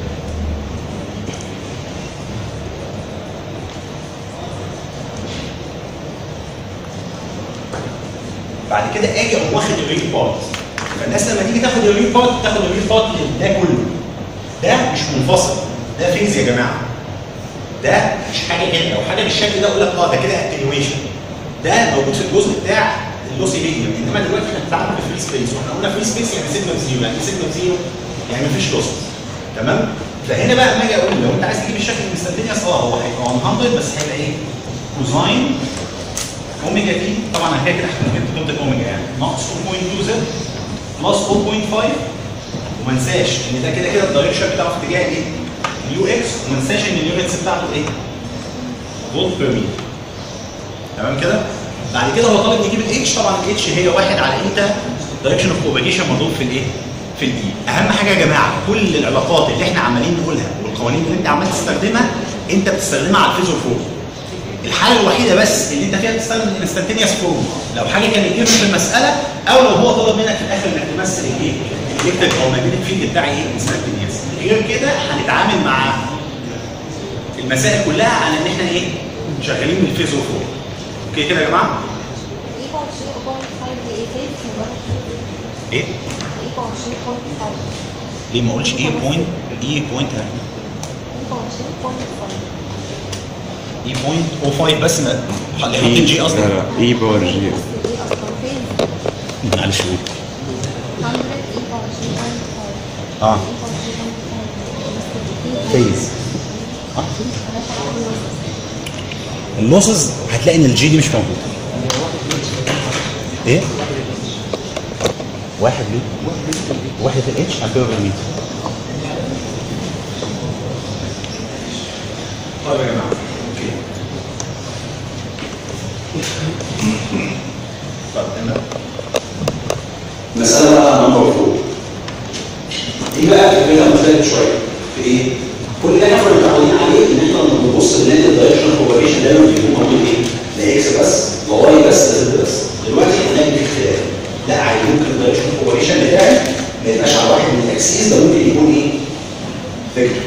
Speaker 1: بعد كده اجي اقوم واخد الريل بارت فالناس لما تيجي تاخد الريل بارت تاخد الريل بارت ده كله ده مش منفصل ده فيز يا جماعه ده مش حاجه كده لو حاجه بالشكل ده اقول لك اه ده كده اتنيويشن ده موجود في الجزء بتاع اللوسي ميديوم انما دلوقتي احنا بنتعامل بفري سبيس واحنا قلنا فري سبيس يعني سيجما زيرو يعني سيجما زيرو يعني مفيش لوس تمام فهنا بقى لما اجي اقول لو انت عايز تجيب الشكل المستنتينيوس اه هو هيبقى 100 بس هيبقى ايه؟ كوزاين اوميجا تي طبعا انا كده كده جبت قيمه الاوميجا يعني ناقص 2.2 زد بلس 0.5 وما انساش ان ده كده كده الدايركشن بتاعه في اتجاه ايه؟ اليو اكس وما انساش ان اليونتس بتاعته ايه؟ فولت بير متر تمام كده؟ بعد كده هو طالب نجيب الاتش طبعا الاتش هي واحد على ايتا دايركشن اوف بروباجيشن مضروب في الايه؟ في الاي اهم حاجه يا جماعه كل العلاقات اللي احنا عمالين نقولها والقوانين اللي انت عمال تستخدمها انت بتستخدمها على الفيزو فور الحاله الوحيده بس اللي انت فيها بتستخدم الانستنتينيوس فورم لو حاجه كانت جيفن في المساله او لو هو طلب منك في الاخر انك تمثل الايه؟ الالكتريك او ماجنتيك فيلد بتاعي ايه؟ انستنتينيوس غير كده هنتعامل مع المسائل كلها على ان احنا ايه؟ شغالين بالفيزو فورم اوكي كده يا جماعه؟
Speaker 5: ايه باور جي 0.5 دي ايه فيز مجرد
Speaker 1: ايه؟
Speaker 5: ايه باور جي 0.5
Speaker 1: ليه ما اقولش ايه بوينت ايه بوينت
Speaker 5: ايه باور جي 0.5
Speaker 1: ايه بوينت او 5 بس ما حطيت جي
Speaker 3: لا
Speaker 1: اصلا
Speaker 3: لا اي باور جي
Speaker 5: بس ايه اصلا فيز
Speaker 1: معلش قول
Speaker 5: 100 ايه باور جي 0.5
Speaker 1: اه
Speaker 5: ايه باور جي 0.5
Speaker 1: فيز اللوسز هتلاقي ان الجي دي مش موجوده ايه واحد ليه واحد الاتش هتبقى بالميتر طيب يا جماعه اوكي طب تمام
Speaker 6: مسألة بقى نمبر 4 دي بقى فكرتها مختلفة شوية في ايه؟ كل اللي احنا كنا متعودين عليه ان احنا بنبص ان الدايركشن بروباجيشن دايما بيكون موجود ايه؟ لا اكس بس لا واي بس لا زد بس دلوقتي احنا هنعمل اختلاف لا عادي ممكن الدايركشن بروباجيشن بتاعي ما يبقاش على واحد من الاكسيس ده ممكن يكون ايه؟ فيكتور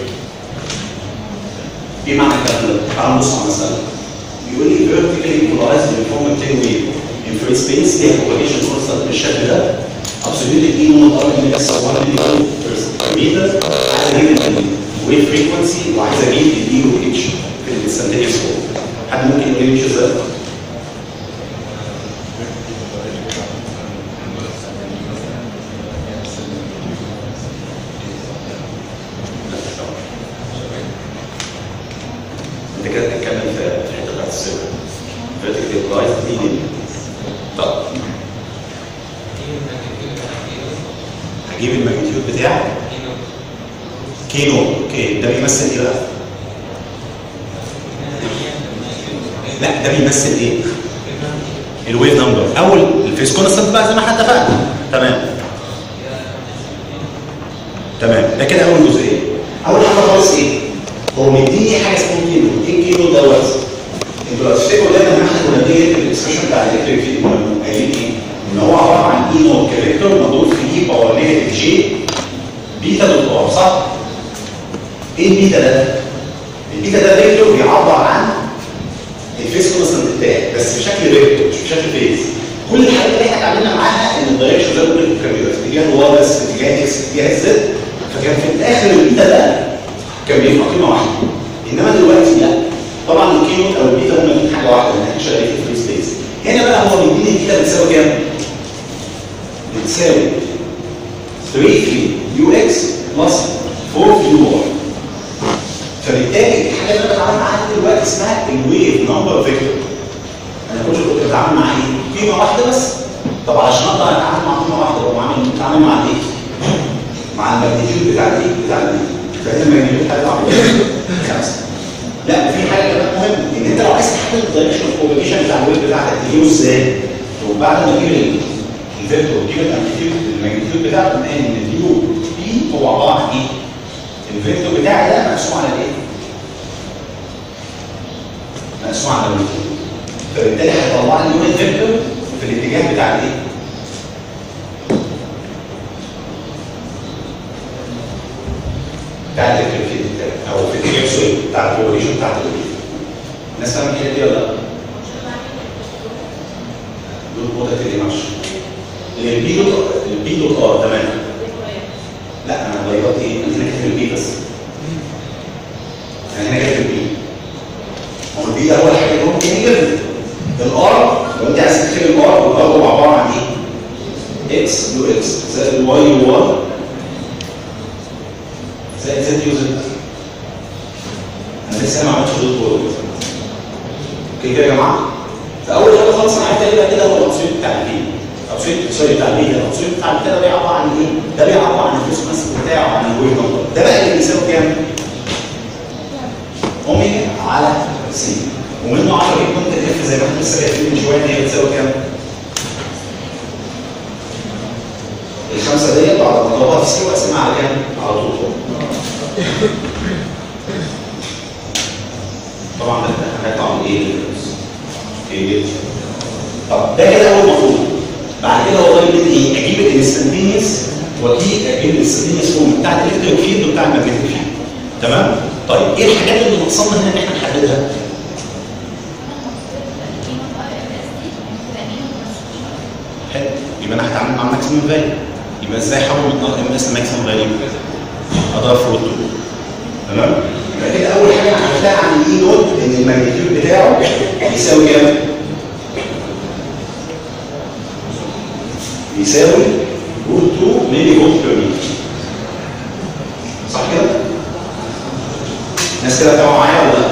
Speaker 6: ايه معنى الكلام ده؟ تعالوا نبص على المسألة بيقول لي vertically polarized uniform rectangle wave in free space فيها propagation constant بالشكل ده absolutely e نوت ار ان اكس 1 مليون متر عايز اجيب الويف فريكونسي وعايز اجيب الاي والاتش في الانستنتينيوس فورم حد ممكن يقول لي مش ازاي؟ انت كده بتتكلم في في الحته بتاعت السيرفر vertically polarized medium طب هجيب الماجنتيود بتاعه كيلو اوكي ده بيمثل ايه بقى؟ لا ده بيمثل ايه؟ الويف نمبر اول الفيس كونستنت بقى زي ما احنا اتفقنا تمام تمام ده كده اول جزئيه اول حاجه خالص ايه؟ هو مديني حاجه اسمها كيلو ايه كيلو دوت؟ انتوا لو تفتكروا دايما ان احنا كنا بنيجي الاكسبريشن بتاع الالكتريك فيلد كنا قايلين ايه؟ ان هو عباره عن اي نوت كفيكتور مضروب في اي باور نيجاتيف جي بيتا دوت ار صح؟ ايه البيتا ده؟ البيتا ده فيكتور بيعبر عن الفيس كونستنت بتاعي بس بشكل فيكتور مش بشكل فيز كل الحاجات اللي احنا اتعاملنا معاها ان الدايركشن زي ما قلت لكم كان بيبقى في اتجاه الواي بس في اتجاه اكس في اتجاه الزد فكان في الاخر البيتا ده كان بيبقى قيمه واحده انما دلوقتي لا طبعا الكينوت او البيتا هما الاثنين حاجه واحده لان احنا شغالين في الفري سبيس هنا بقى هو بيديني البيتا بتساوي كام؟ بتساوي 3 في يو اكس بلس 4 في يو واي فبالتالي الحاجه اللي انا بتعامل معاها دلوقتي اسمها الويف نمبر فيكتور انا كنت كنت بتعامل مع ايه؟ قيمه واحده بس طب عشان اقدر اتعامل مع قيمه واحده بقوم عامل بتعامل مع ايه؟ مع الماجنتيود بتاع الايه؟ بتاع الايه؟ فهنا الماجنتيود هيطلع خمسه لا وفي حاجه كمان مهمه ان انت لو عايز تحدد الدايركشن اوف بروباجيشن بتاع الويف بتاعتك تجيبه ازاي؟ وبعد ما تجيب ال- الفيكتور وتجيب الامبليتيود الماجنتيود بتاعته تقوم قايل ان اليو بي هو عباره عن ايه؟ الفيكتور بتاعي ده مقسوم على الايه؟ مقسوم على الامبليتيود فبالتالي هيطلع لي يونت فيكتور في الاتجاه بتاع الايه؟ بتاع الالكتريك فيلد بتاعي او في الاتجاه سوري بتاع البروباجيشن بتاعت الويف الناس فاهمه الحته دي ولا لا؟ دول بوتة اللي ماشي البي دوت البي دوت ار تمام لا انا غيرت ايه؟ انا هنا كاتب البي بس انا هنا كاتب البي هو البي ده اول حاجه اللي ممكن يجيب الار لو انت عايز تكتب الار الار هو عباره عن ايه؟ اكس يو اكس زائد الواي يو واي زائد زد يو زد انا لسه ما عملتش دوت بورد اوكي كده يا جماعه فاول حاجه خالص انا عايز اجيبها كده هو الاوبسيت بتاع البي الاوبسيت سوري بتاع البي الاوبسيت بتاع البي ده بيعبر عن ايه؟ ده بيعبر عن الفلوس ماسك بتاعه عن الويف نمبر ده بقى اللي بيساوي كام؟ اوميجا على سي ومنه 10 جيب كنت اف زي ما احنا لسه كاتبين من شويه ان هي بتساوي كام؟ الخمسه ديت بعد ما اضربها في سي واقسمها على كام؟ على طول طبعا ده هيطلع من ايه؟ ايه طب ده كده اول مفروض بعد كده هو طالب مني ايه؟ اجيب الانستنتينيوس واجيب اجيب الانستنتينيوس فورم بتاع الالكتريك فيلد وبتاع الماجنتيك فيلد تمام؟ طيب ايه الحاجات اللي ناقصانا هنا ان احنا نحددها؟ حلو يبقى انا هتعامل مع الماكسيمم فاليو يبقى ازاي احول من ار ام اس لماكسيمم فاليو؟ اضرب في روت 2 تمام؟ يبقى كده اول حاجه انا عرفتها عن الاي نوت ان الماجنتيود بتاعه يساوي كام؟ يساوي روت 2 ملي فولت بير متر صح كده؟ الناس كده تابعوا معايا ولا لا؟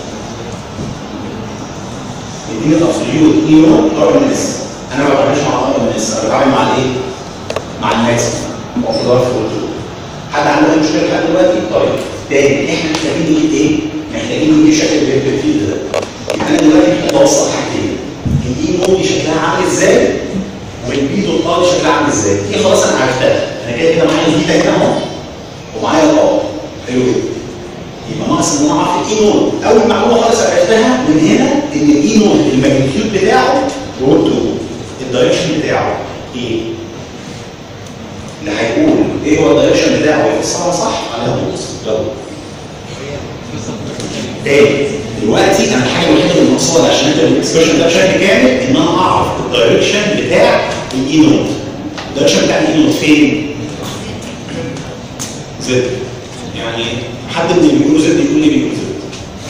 Speaker 6: يديني الابسوليوت اي نوت ار ام اس انا ما بعملش مع ار ام اس انا بعمل مع الايه؟ مع الماكسيمم وفي ظرف روت 2 حد عنده اي مشكله لحد دلوقتي؟ طيب تاني احنا محتاجين نجيب ايه؟ محتاجين نجيب شكل الفيكتور فيلد ده يبقى انا دلوقتي محتاج اوصل حاجتين الاي نوت دي شكلها عامل ازاي؟ والبي دوت ار دي شكلها عامل ازاي؟ دي خلاص انا عرفتها انا كده كده معايا البيتا هنا اهو ومعايا الار حلو جدا يبقى ناقص ان انا اعرف الاي نوت اول معلومه خالص عرفتها من هنا ان الاي نوت الماجنتيود بتاعه روت 2 الدايركشن بتاعه ايه؟ اللي هيقول ايه هو الدايركشن بتاعه ويفسرها صح عليها نقص يلا تاني دلوقتي انا الحاجه الوحيده اللي ناقصاها عشان انت الاكسبرشن ده بشكل كامل ان انا اعرف الدايركشن بتاع الاي نوت الدايركشن بتاع الاي نوت فين؟ زد يعني حد من اللي بيقولوا زد يقول لي بيقول زد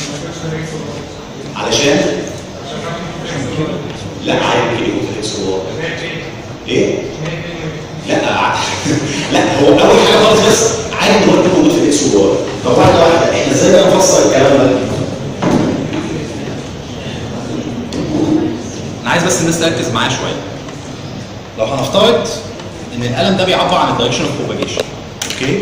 Speaker 6: علشان لا عادي ممكن يكون في الاكس والواي ايه؟ لا ع- لا هو اول حاجه خالص بس عادي ان هو يكون موجود في الاكس والواي طب واحده واحده احنا ازاي بقى نفسر الكلام ده؟ انا عايز بس الناس تركز معايا شويه لو هنفترض ان القلم ده بيعبر عن الدايركشن اوف بروباجيشن اوكي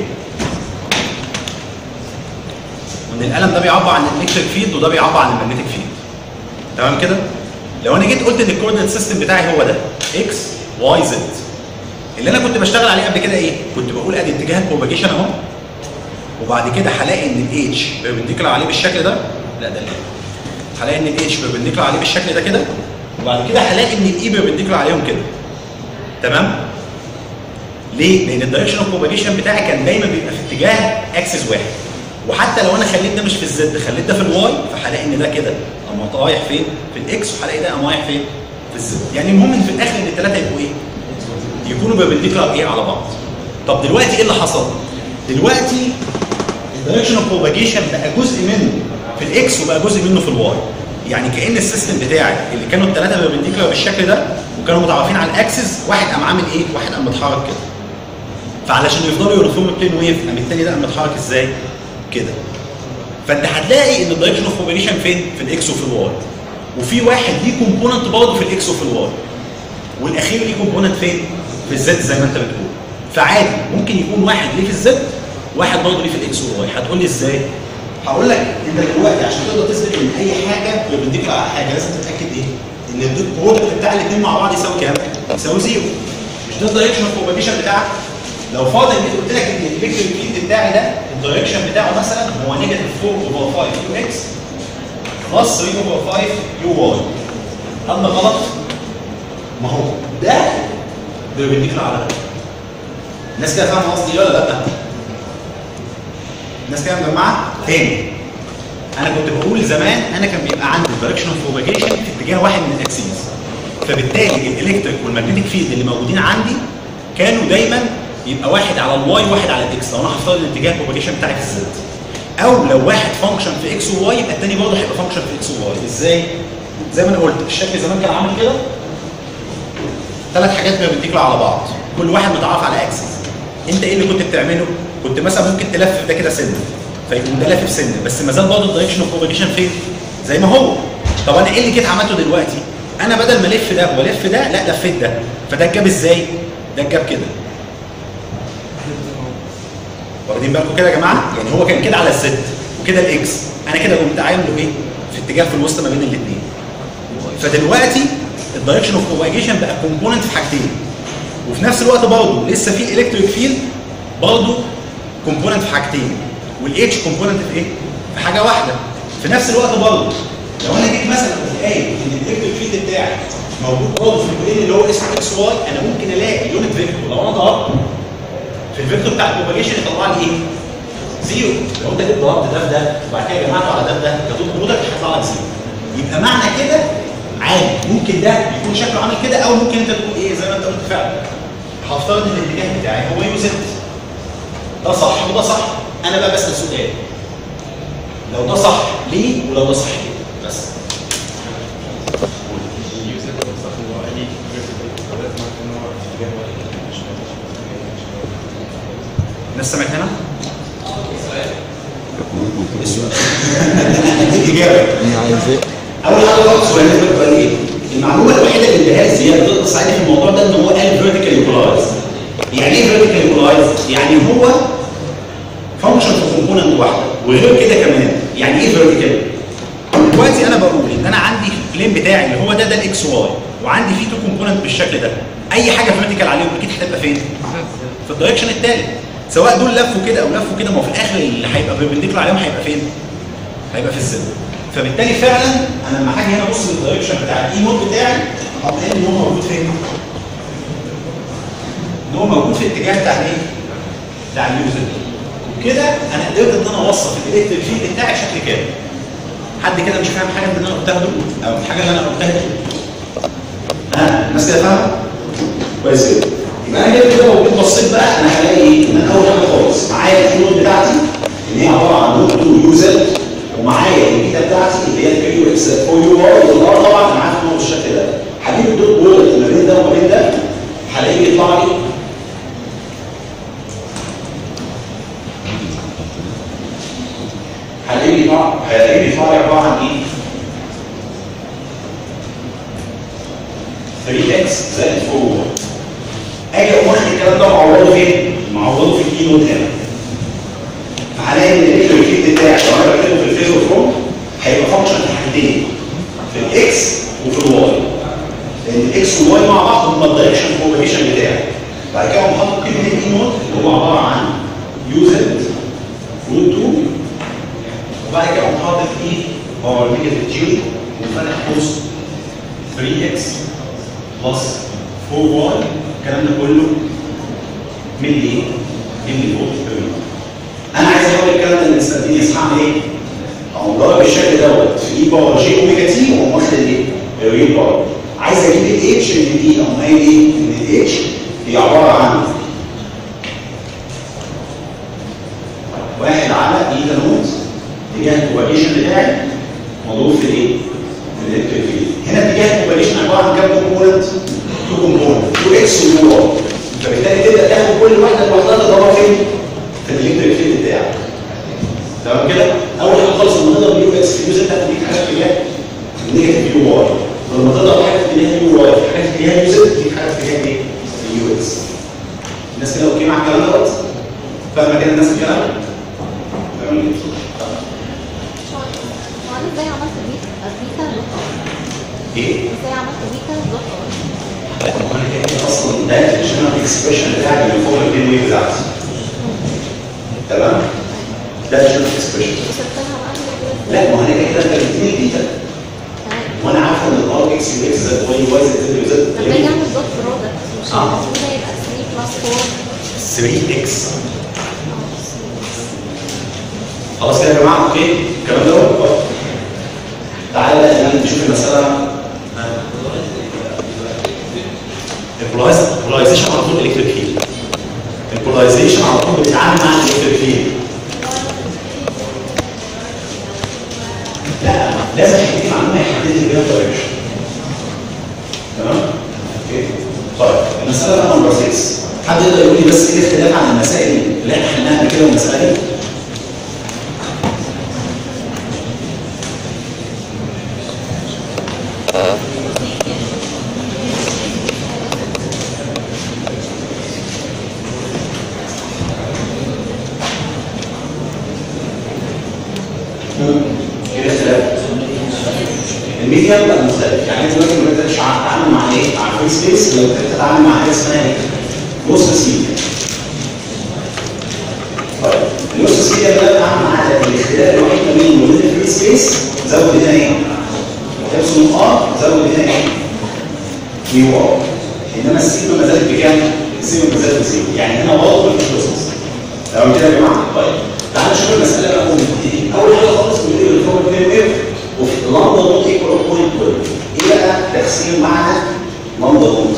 Speaker 6: وان القلم ده بيعبر عن الالكتريك فيلد وده بيعبر عن المagnetic فيلد تمام كده لو انا جيت قلت ان الكوردينيت سيستم بتاعي هو ده اكس واي زد اللي انا كنت بشتغل عليه قبل كده ايه كنت بقول ادي اتجاه البروباجيشن اهو وبعد كده هلاقي ان الاتش بيربنديكولار عليه بالشكل ده لا ده اللي هلاقي ان الاتش بيربنديكولار عليه بالشكل ده كده وبعد كده هلاقي ان الاي بيربنديكولار عليهم كده تمام ليه؟ لان الدايركشن اوف بروباجيشن بتاعي كان دايما بيبقى في اتجاه اكسس واحد وحتى لو انا خليت ده مش في الزد خليت ده في الواي فهلاقي ان ده كده اما رايح فين؟ في الاكس وهلاقي ده اما رايح فين؟ في الزد يعني المهم ان في الاخر ان الثلاثه يبقوا ايه؟ يكونوا بيربنديكولار ايه على بعض طب دلوقتي ايه اللي حصل؟ دلوقتي الدايركشن اوف بروباجيشن بقى جزء منه في الاكس وبقى جزء منه في الواي يعني كان السيستم بتاعي اللي كانوا الثلاثه بيربنديكولار بالشكل ده وكانوا متعرفين على الاكسس واحد قام عامل ايه واحد قام متحرك كده فعلشان يفضلوا يونيفورم بلين ويف قام الثاني ده قام متحرك ازاي كده فانت هتلاقي ان الدايركشن اوف بروباجيشن فين في الاكس وفي الواي وفي واحد ليه كومبوننت برضه في الاكس وفي الواي والاخير ليه كومبوننت فين في الزد زي ما انت بتقول فعادي ممكن يكون واحد ليه في الزد واحد برضه ليه في الاكس والواي هتقول لي ازاي هقول لك انت دلوقتي عشان تقدر تثبت ان اي حاجه بيربنديكولار على حاجه لازم تتاكد ايه ان البرودكت بتاع الاثنين مع بعض يساوي كام يساوي زيرو مش ده الدايركشن اوف بروباجيشن بتاعك لو فاضل ان قلت لك ان الالكتريك فيلد بتاعي ده الدايركشن بتاعه مثلا هو نيجاتيف 4 اوفر 5 يو اكس بلس 3 اوفر 5 يو واي هل ده غلط؟ ما هو ده بيربنديكولار على ده الناس كده فاهمه قصدي ولا لا؟ الناس كده مجمعه؟ تاني انا كنت بقول زمان انا كان بيبقى عندي الدايركشن اوف بروباجيشن في اتجاه واحد من الاكسيس فبالتالي الالكتريك والمagnetic فيلد اللي موجودين عندي كانوا دايما يبقى واحد على الواي وواحد على الاكس لو انا هفترض الاتجاه البروباجيشن بتاعي في الزد او لو واحد فانكشن في اكس وواي يبقى الثاني برضه هيبقى فانكشن في اكس وواي ازاي؟ زي ما انا قلت الشكل زمان كان عامل كده ثلاث حاجات بيربنديكولار على بعض كل واحد متعرف على اكسس انت ايه اللي كنت بتعمله؟ كنت مثلا ممكن تلفف ده كده سنه فيكون ده لافف سنه بس ما زال برضه الدايركشن اوف بروباجيشن فين؟ زي ما هو طب انا ايه اللي جيت عملته دلوقتي؟ انا بدل ما الف ده والف ده لا لفيت ده فده اتجاب ازاي؟ ده اتجاب كده واخدين بالكم كده يا جماعه؟ يعني هو كان كده على الزد وكده الاكس انا كده قمت عامله ايه؟ في اتجاه في الوسط ما بين الاثنين فدلوقتي الدايركشن اوف بروباجيشن بقى كومبوننت في حاجتين وفي نفس الوقت برضه لسه في الكتريك فيلد برضه كومبوننت في حاجتين والاتش كومبوننت في ايه؟ في حاجه واحده في نفس الوقت برضه لو انا جيت مثلا قمت قايل ان الالكتريك فيلد بتاعي موجود برضه في البلين اللي هو اسمه اكس واي انا ممكن الاقي يونت فيكتور لو انا ضربت في الفيكتور بتاع البروباجيشن يطلع لي ايه؟ زيرو لو انت جيت ضربت ده في ده وبعد كده جمعته على ده في ده كتوت برودكت هيطلع لك زيرو يبقى معنى كده عادي ممكن ده يكون شكله عامل كده او ممكن انت تقول ايه زي ما انت قلت فعلا هفترض ان الاتجاه بتاعي هو يو زد ده صح وده صح انا بقى بسال سؤال لو ده صح ليه ولو ده صح ليه بس الناس سمعت هنا؟ السؤال الاجابه
Speaker 3: انا عايز ايه
Speaker 6: اول حاجه خالص هو النسبه الفرقيه المعلومه الوحيده اللي اداها زياد ضد سعيد في الموضوع ده ان هو قال فيرتيكال ايكولايز يعني ايه فيرتيكال ايكولايز؟ يعني هو فانكشن في كومبوننت واحده وغير كده كمان يعني ايه فيرتيكال؟ دلوقتي انا بقول ان انا عندي البلين بتاعي اللي هو ده ده الاكس واي وعندي فيه تو كومبوننت بالشكل ده اي حاجه فيرتيكال عليهم اكيد هتبقى فين؟ في الدايركشن الثالث سواء دول لفوا كده او لفوا كده ما هو في الاخر اللي هيبقى بيربنديكولار عليهم هيبقى فين؟ هيبقى في الزد فبالتالي فعلا انا لما هاجي هنا ابص للدايركشن بتاع الاي نوت بتاعي هلاقي ان هو موجود فين؟ ان هو موجود في الاتجاه بتاع الايه؟ بتاع اليو زد وكده انا قدرت ان انا اوصف الالكتريك فيلد بتاعي بشكل كامل حد كده مش فاهم حاجه من اللي انا قلتها دول او الحاجه اللي انا قلتها دي ها الناس كده فاهمه؟ كويس جدا يبقى انا كده كده لو جيت بصيت بقى انا هلاقي ايه؟ ان انا اول حاجه خالص معايا الفلوت بتاعتي ان هي عباره عن روت 2 يو زد ومعايا البيتا بتاعتي اللي هي الكيو اكس 4 يو واي والار طبعا انا عارف ان هو بالشكل ده هجيب الدوت برودكت ما بين ده وما بين ده هلاقيه يطلع لي هلاقيه بيطلع هلاقيه بيطلع لي عباره عن ايه؟ 3 اكس زائد 4 واي اجي اقوم واخد الكلام ده معوضه فين؟ معوضه في الاي نوت هنا فهلاقي ان الالكتريك فيلد بتاعي لو انا بكتبه في الفيزو فروم هيبقى فانكشن في حاجتين في الاكس وفي الواي لان الاكس والواي مع بعض هم الدايركشن بروباجيشن بتاعي بعد كده اقوم حاطط قيمه الاي نوت اللي هو عباره عن يو زد روت 2 وبعد كده اقوم حاطط ايه باور نيجاتيف جي وفاتح قوس 3 اكس بلس 4 واي الكلام ده كله ملي ملي فولت بير مينت. انا عايز احول الكلام ده للانستنتينيوس هعمل ايه؟ اقوم ضارب الشكل دوت في اي باور جي اوميجا تي واقوم واخد الايه؟ الريل باور عايز اجيب الاتش من دي اقوم قايل ايه؟ ان الاتش هي عباره عن الايتا نود اتجاه الكوبريشن بتاعي مضروب في الايه؟ في الالكتريك فيلد هنا اتجاه الكوبريشن عباره عن كام كومبوننت؟ تو كومبوننت تو اكس ويو واي فبالتالي تبدا تاخد كل واحده لوحدها تضربها فين؟ في الالكتريك فيلد بتاعك تمام كده؟ اول حاجه خالص لما تضرب اليو اكس اليو زد هتديك حاجه في اتجاه النيجاتيف يو واي ولما تضرب حاجه في اتجاه اليو واي في حاجه في اتجاه اليو زد تديك حاجه في اتجاه ايه؟ اليو اكس الناس كده اوكي مع الكلام دوت؟ فاهمه كده الناس الكلام؟ تمام
Speaker 5: هو انا ازاي عملت بيتا بيتا دوت ار
Speaker 6: ايه؟
Speaker 5: ازاي عملت بيتا دوت ار
Speaker 6: لا ما هو انا كده كده اصلا ده الجنرال اكسبريشن بتاعي اللي فوق البين ويف بتاعتي تمام؟ ده الجنرال اكسبريشن
Speaker 5: وصلتها بقى من
Speaker 6: لا ما هو انا كده كده انت بتديني البيتا
Speaker 5: تمام
Speaker 6: وانا عارفه ان الار اكس يو اكس زد واي واي زد زد زد
Speaker 5: لما اجي اعمل دوت برودكت مش
Speaker 6: آه.
Speaker 5: المفروض ده يبقى 3 بلس 4
Speaker 6: 3 اكس خلاص كده يا جماعه اوكي الكلام ده هو تعالى بقى الآن نشوف المساله البولايزيشن على طول الكتريك فيلد البولايزيشن على طول بتتعامل مع الالكتريك فيلد لا لازم يديك معلومه يحدد لي بيها الدايركشن تمام اوكي طيب المساله بقى نمبر 6 حد يقدر يقول لي بس ايه الاختلاف عن المسائل اللي احنا حلناها قبل كده والمساله دي ايه الاختلاف؟ الميديا بقى مختلف يعني انت دلوقتي ما بتقدرش تتعامل مع ايه؟ مع الفري سبيس لو بتتعامل مع حاجه اسمها ايه؟ لوسلس ميديا طيب اللوسلس ميديا ده بتتعامل مع الاختلاف الوحيد ما بين وبين الفري سبيس زود هنا ايه؟ ابسلون ار زود هنا ايه؟ كيو ار انما السيجما ما زالت بكام؟ السيجما ما زالت بزيرو يعني هنا برضه مفيش لوسلس تمام كده يا جماعه؟ طيب تعالوا نشوف المساله بقى ونبتدي اول حاجه خالص بنقول الفور بين ويف وفي لمبه نوت ايكوال بوينت 12 ايه بقى تقسيم معنى لمبه نوت؟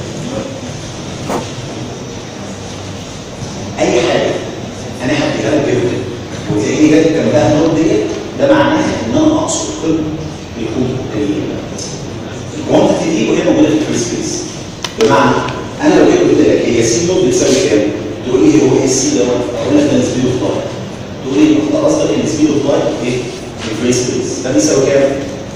Speaker 6: اي حاجه انا هديها لك كده وتلاقيني جت جنبها النوت ديت ده معناها ان انا اقصد كل الكوانتيتي دي وهي موجوده في الفري سبيس بمعنى انا لو جيت قلت لك هي سي نوت بتساوي كام؟ تقول لي هو ايه السي دوت؟ اقول لك ده سبيد اوف لايت تقول لي انت قصدك ان سبيد اوف لايت ايه؟ الفري سبيس ده بيساوي كام؟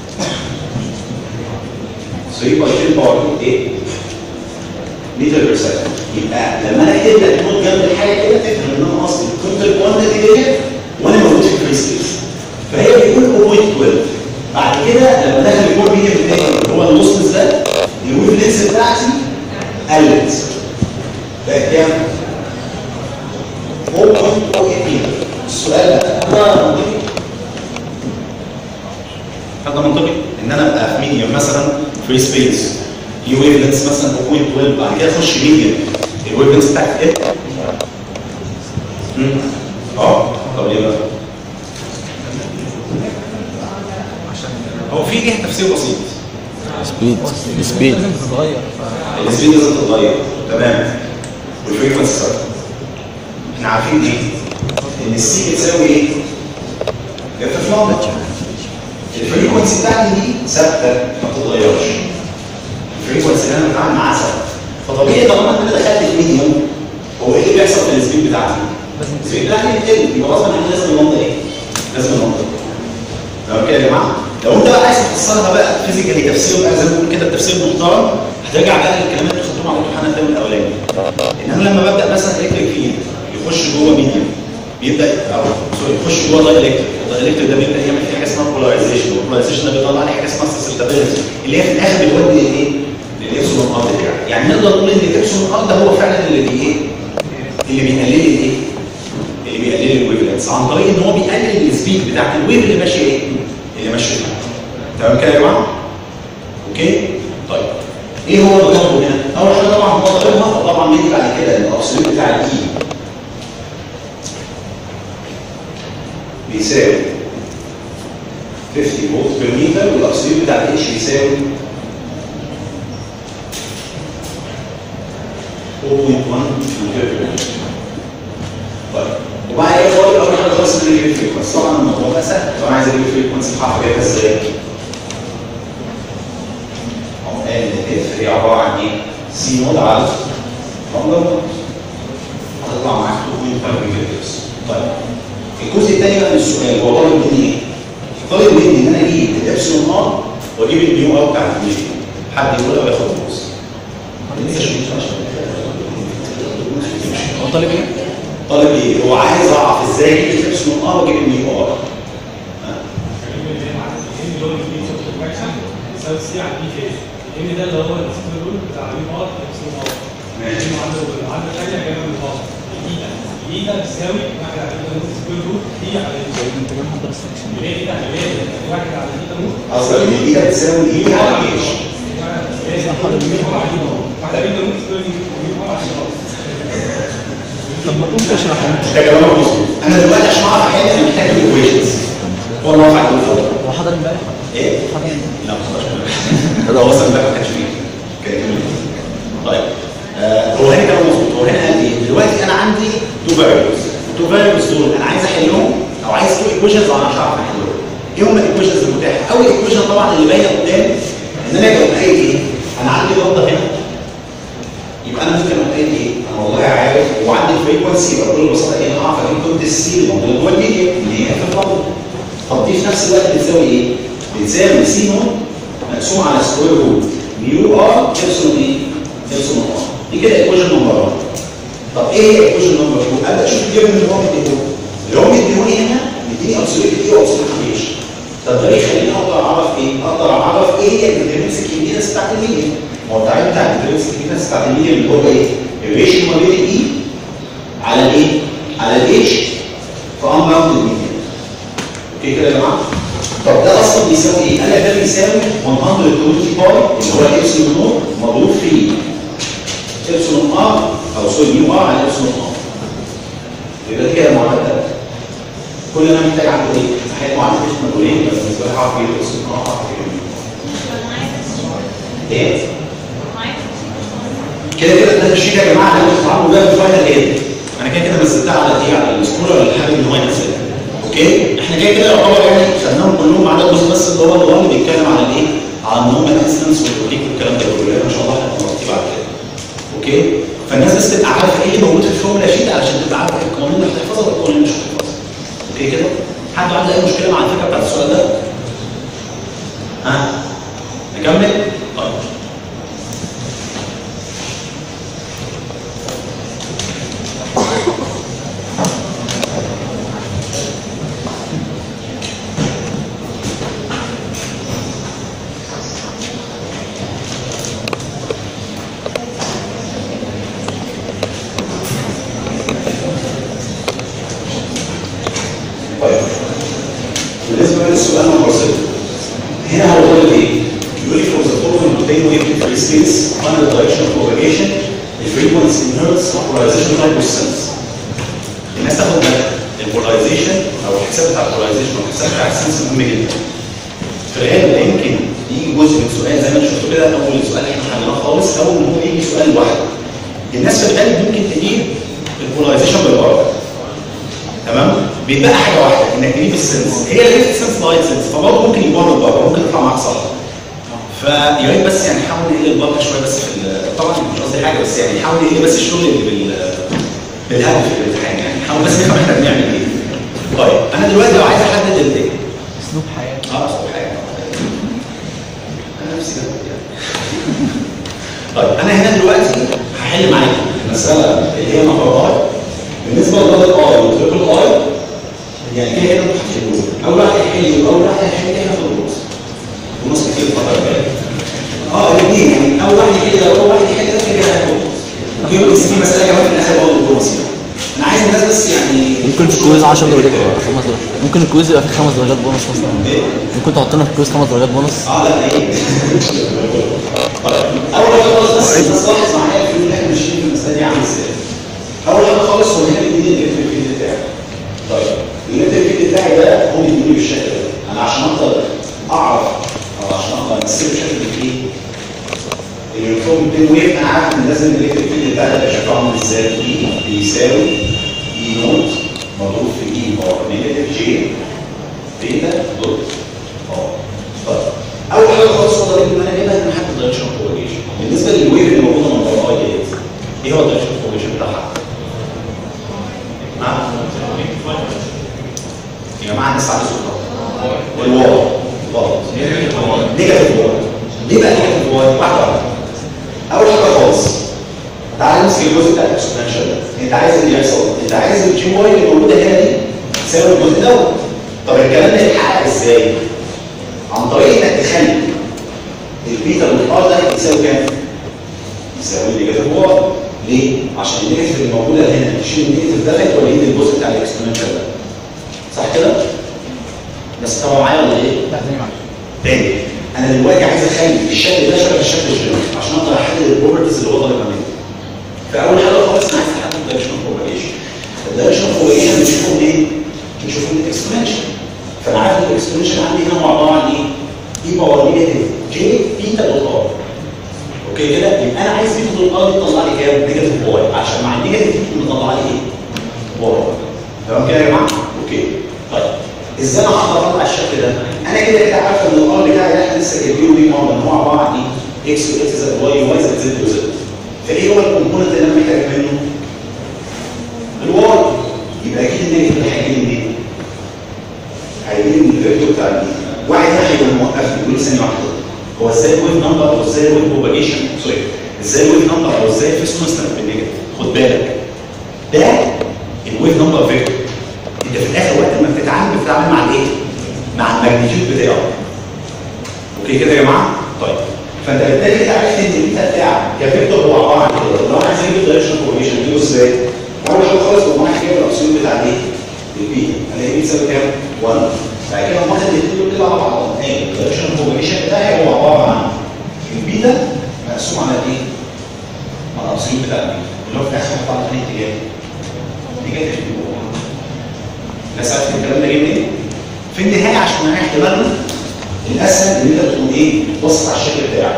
Speaker 6: 3 باي 10 باور ايه؟ متر بير سكند يبقى لما انا اكتب لك نوت جنب الحاجه كده تفهم ان انا قصدي كنت الكوانتيتي ديت وانا موجود في الفري سبيس فهي بيقول 0.12 بعد كده لما دخل الكور ميديم التاني اللي هو النص ده الويف لينس بتاعتي قلت بقت كام؟ 0.08 السؤال بقى ده منطقي هذا منطقي ان انا ابقى في ميديم مثلا فري سبيس في ويف لينس مثلا 0.12 بعد كده اخش ميديم الويف لينس بتاعتي ايه؟ مم. اه طب ليه بقى؟ هو في ليها تفسير بسيط
Speaker 3: سبيد سبيد
Speaker 6: السبيد لازم تتغير تمام والفريكونسي ثابته احنا عارفين ايه؟ ان السي بتساوي ايه؟ جت في نقطه الفريكونسي بتاعتي دي ثابته ما بتتغيرش الفريكونسي اللي انا بتعامل معاها ثابته فطبيعي طالما انت دخلت المينيموم هو ايه اللي بيحصل في السبيد بتاعتي؟ السبيد بتاعتي بتقل يبقى غصب عني لازم المنطقه ايه؟ لازم المنطقه تمام كده يا جماعه لو انت بقى عايز تفسرها بقى فيزيكالي تفسير بقى زي ما بنقول كده تفسير محترم هترجع بقى للكلمات اللي خدتوها على الامتحان الترم الاولاني ان انا لما ببدا مثلا الكتريك فيلد يخش جوه ميديم بيبدا او سوري يخش جوه داي الكتريك الداي الكتريك ده بيبدا يعمل فيه حاجه اسمها بولاريزيشن والبولاريزيشن ده بيطلع لي حاجه اسمها سسبتابيلتي اللي هي في الاخر بتودي لايه؟ للابسولون ار بتاعي يعني نقدر نقول ان الابسولون ار ده هو فعلا اللي بي ايه؟ اللي بيقلل لي الايه؟ اللي بيقلل لي الويف لينس عن طريق ان هو بيقلل السبيد بتاعت الويف اللي ماشيه ايه؟ اللي ماشيه تمام كده يا جماعه؟ اوكي؟ طيب ايه هو اللي طالبه هنا؟ اول حاجه طبعا هو طالبها فطبعا بيجي بعد كده الابسوليوت بتاع الاي بيساوي 50 فولت بير متر والابسوليوت بتاع الاتش بيساوي 4.1 امبير بير متر طيب وبعد كده فاضل اول حاجه خالص نفسه يجيب الفريكونسي طبعا الموضوع بقى سهل لو انا عايز اجيب الفريكونسي هعرف اجيبها ازاي؟ هو قال ان اف هي عباره عن ايه؟ سي نود على لامدا نود هتطلع معاك 2.5 ميجا هرتز طيب الجزء الثاني بقى من السؤال هو طالب مني ايه؟ طالب مني ان انا اجيب الابسلون ار واجيب النيو ار بتاع الميجا حد يقول او ياخد فلوس
Speaker 3: هو طالب ايه؟
Speaker 6: طالب ايه؟ هو عايز اعرف ازاي اجيب الابسلون ار واجيب النيو ار
Speaker 2: ان ده اللي هو السكوير رول بتاع اليو ار ابسلون ار
Speaker 6: ماشي.
Speaker 2: عنده عنده ثانيه جايه من الار ايتا ايتا بتساوي واحد على ايتا نص سكوير رول هي على
Speaker 3: انت كمان حضر السكشن
Speaker 2: اللي هي ايتا اللي هي واحد على ايتا نص
Speaker 6: قصدك ان ايه بتساوي ايه على ايش؟
Speaker 2: واحد على ايتا نص سكوير يو ار على
Speaker 3: طب ما تقوم تشرح
Speaker 6: ده كلام مظبوط انا دلوقتي عشان اعرف احل انا محتاج الايكويشنز هو اللي واقع فوق
Speaker 3: هو حضر امبارح
Speaker 6: ايه؟
Speaker 3: حضر
Speaker 6: لا ما خدش بالك. هذا وصل بقى ما كانش فيه كان جميل. طيب آه هو هنا كلام مظبوط هو هنا قال ايه؟ دلوقتي انا عندي تو فاريبلز التو فاريبلز دول انا عايز احلهم او عايز تو ايكويشنز انا مش هعرف احلهم ايه هم الايكويشنز المتاحه؟ اول ايكويشن طبعا اللي باينه قدام ان انا اجي قايل ايه؟ انا عندي لمبه هنا يبقى انا ممكن اقول ايه؟ انا والله عارف وعندي الفريكونسي يبقى بكل بساطه ايه؟ هعرف اجيب كود السي الموجوده جوه الميديا اللي هي في اللمبه طب دي في نفس الوقت بتساوي ايه؟ بتساوي سي نوت مقسوم على سكوير روت ميو ار ابسلون ايه؟ ابسلون ار دي كده ايكويشن نمبر 1 طب ايه هي ايكويشن نمبر 2؟ ابدا اشوف الجبن اللي هو مديهولي اللي هو مديهولي هنا مديني ابسوليت ايه وابسوليت كريشن طب ده يخليني اقدر اعرف ايه؟ اقدر اعرف ايه هي الديفرنس الكبيره بتاعت الميديا ما هو التعريف بتاع الديفرنس الكبيره بتاعت الميديا اللي هو ايه؟ الريشيو ما بين الاي على الايه؟ على الاتش في انباوند الميديا اوكي كده يا جماعه؟ طب ده اصلا بيساوي ايه؟ قال لك ده بيساوي 120 باي اللي هو الابسلون نوت مضروب في ابسلون ار او سوري ميو ار على ابسلون ار يبقى دي كده المعادله الثالثه كل اللي انا محتاج اعمله ايه؟ احل معادله اسم مدولين بس بالنسبه لي هعرف ايه ابسلون ار هعرف ايه ايه؟ كده كده ده الشيء يا جماعه اللي انا بعمله ده في الفاينل ايه؟ انا كده كده نزلتها على ايه؟ على السكول ولا الحاجه اللي هو ينزلها اوكي؟ احنا كده كده يعتبر يعني خدناهم كلهم ما عدا الجزء بس اللي هو اللي هو اللي بيتكلم على الايه؟ على النوم انستنس والتوكيك والكلام ده كله ان شاء الله هنغطيه بعد كده اوكي؟ فالناس بس تبقى عارفه ايه اللي موجود في الفورمولا شيت علشان تبقى عارفه القوانين اللي هتحفظها والقوانين اللي مش هتحفظها اوكي كده؟ حد عنده اي مشكله مع الفكره بتاعت السؤال ده؟ ها؟ نكمل؟ طيب طيب بالنسبه للسؤال نمبر 6 هنا هو طالب ايه؟ يقول لي from the following obtain wave free space find the direction of propagation the frequency in hertz polarization type of sense الناس تاخد بالها البولاريزيشن او الحساب بتاع البولاريزيشن والحساب بتاع السنس مهم جدا في الغالب ده يمكن يجي جزء من سؤال زي ما انتم شفتوا كده اول سؤال احنا حليناه خالص او ان هو يجي سؤال لوحده الناس في الغالب ممكن تجيب البولاريزيشن بالبره تمام بيتبقى حاجه واحده انك تجيب السنس هي اللي جبت السنس لايت سنس فبرضه ممكن يبقى من بره ممكن يطلع معاك صح فيا ريت بس يعني حاول نقل البركه شويه بس في ال- طبعا مش قصدي حاجه بس يعني حاول نقل بس الشغل اللي بال بالهدف في الامتحان يعني حاول بس نفهم احنا بنعمل ايه طيب انا دلوقتي لو عايز احدد الايه
Speaker 3: اسلوب حياه
Speaker 6: اه اسلوب حياه انا نفسي كده يعني. طيب انا هنا دلوقتي هحل معاكم المساله اللي هي نمبر بالنسبه للدبل اي والتريبل اي يعني كده هنا انتوا هتحلوه اول واحد هيحل اول واحد هيحل هنا في النص النص كتير الفتره الجايه اه الاثنين يعني اول واحد يحل اول واحد يحل ده كده هياخد اوكي بس في مساله كمان في الاخر برضه بونص يعني. انا عايز الناس بس يعني
Speaker 3: ممكن في الكويز 10 درجات ولا خمس درجات ممكن الكويز يبقى فيه خمس درجات بونص مثلا
Speaker 6: ايه
Speaker 3: ممكن تحط لنا في الكويز خمس درجات بونص
Speaker 6: اه لا ايه اول حاجه خالص بس بس لاحظ معايا في اللي احنا ماشيين في المساله دي عامل ازاي اول حاجه خالص هو هنا بيديني الالكتريك فيلد بتاعي طيب الالكتريك فيلد بتاعي ده هو بيديني بالشكل ده انا عشان اقدر اعرف او عشان اقدر امثله بشكل ايه اليونيفورم بين ويف انا عارف ان لازم الالكتريك فيلد بتاعي ده يبقى شكله عامل ازاي اي بيساوي اي نوت مضروب في اي باور نيجاتيف جماعه؟ يا جماعه الناس عايزه صوتها الواي غلط نيجاتيف واي ليه بقى نيجاتيف واي؟ واحده واحده اول حاجه خالص تعال نمسك الجزء بتاع الاكسبوننشال ده انت عايز اللي يحصل انت عايز الجي واي اللي موجوده هنا دي تساوي الجزء دوت طب الكلام ده يتحقق ازاي؟ عن طريق انك تخلي البيتا والار ده يساوي كام؟ يساوي النيجاتيف واي ليه؟ عشان النيجاتيف اللي موجوده هنا تشيل النيجاتيف ده فتولد الجزء بتاع الاكسبوننشال ده صح كده؟ بس طبعا معايا ولا ايه؟
Speaker 3: لا تاني معلش
Speaker 6: تاني انا دلوقتي عايز اخلي الشكل ده شبه الشكل الجنرال عشان اقدر احدد البروبرتيز اللي هو طالبها مني فاول حاجه خالص انا عايز احدد الدايركشن بروباجيشن الدايركشن بروباجيشن بنشوفه منين؟ بنشوفه من الاكسبوننشال فانا عارف ان الاكسبوننشال عندي هنا هو عباره عن ايه؟ اي باور نيجاتيف جي بيتا دوت ار اوكي كده يبقى انا عايز بيتا دوت ار دي تطلع لي كام؟ نيجاتيف واي عشان مع النيجاتيف دي مطلع لي ايه؟ واي تمام كده يا جماعه؟ اوكي طيب ازاي انا هقدر اطلع الشكل ده؟ انا كده كده عارف ان الار بتاعي ده احنا لسه جايبينه بيه مره ان هو عباره عن ايه؟ اكس واكس زائد واي واي زائد زد وزد. فايه هو الكومبوننت اللي انا محتاج منه؟ الواي يبقى اكيد النيجاتيف ده هيجي لي منين؟ هيجي لي من الفيكتور بتاع البي. واحد هنا هيبقى موقفني يقول لي ثانيه واحده هو ازاي الويف نمبر او ازاي الويف بروباجيشن سوري ازاي الويف نمبر او ازاي في كونستنت بالنيجاتيف خد بالك ده الويف نمبر فيكتور انت في الاخر وقت ما بتتعامل بتتعامل مع الايه؟ مع الماجنتيود بتاعه. اوكي كده يا جماعه؟ طيب فانت بالتالي كده عرفت ان البيتا بتاعك كفيكتور هو عباره عن كده، لو انا عايز اجيب الدايركشن فورميشن اجيبه ازاي؟ اول حاجه خالص بقوم رايح جايب الاكسيون بتاع الايه؟ البيتا، الاقي بيتساوي كام؟ 1 بعد كده اقوم واخد الاثنين دول كده على بعض ايه؟ الدايركشن فورميشن بتاعي هو عباره عن البيتا مقسوم على الايه؟ على الاكسيون بتاع البيتا، اللي هو في الاخر هيطلع لي اتجاه نيجاتيف الناس عارفه الكلام ده جه منين؟ في النهايه عشان نريح دماغنا الاسهل ان انت تقوم ايه؟ بص على الشكل بتاعك.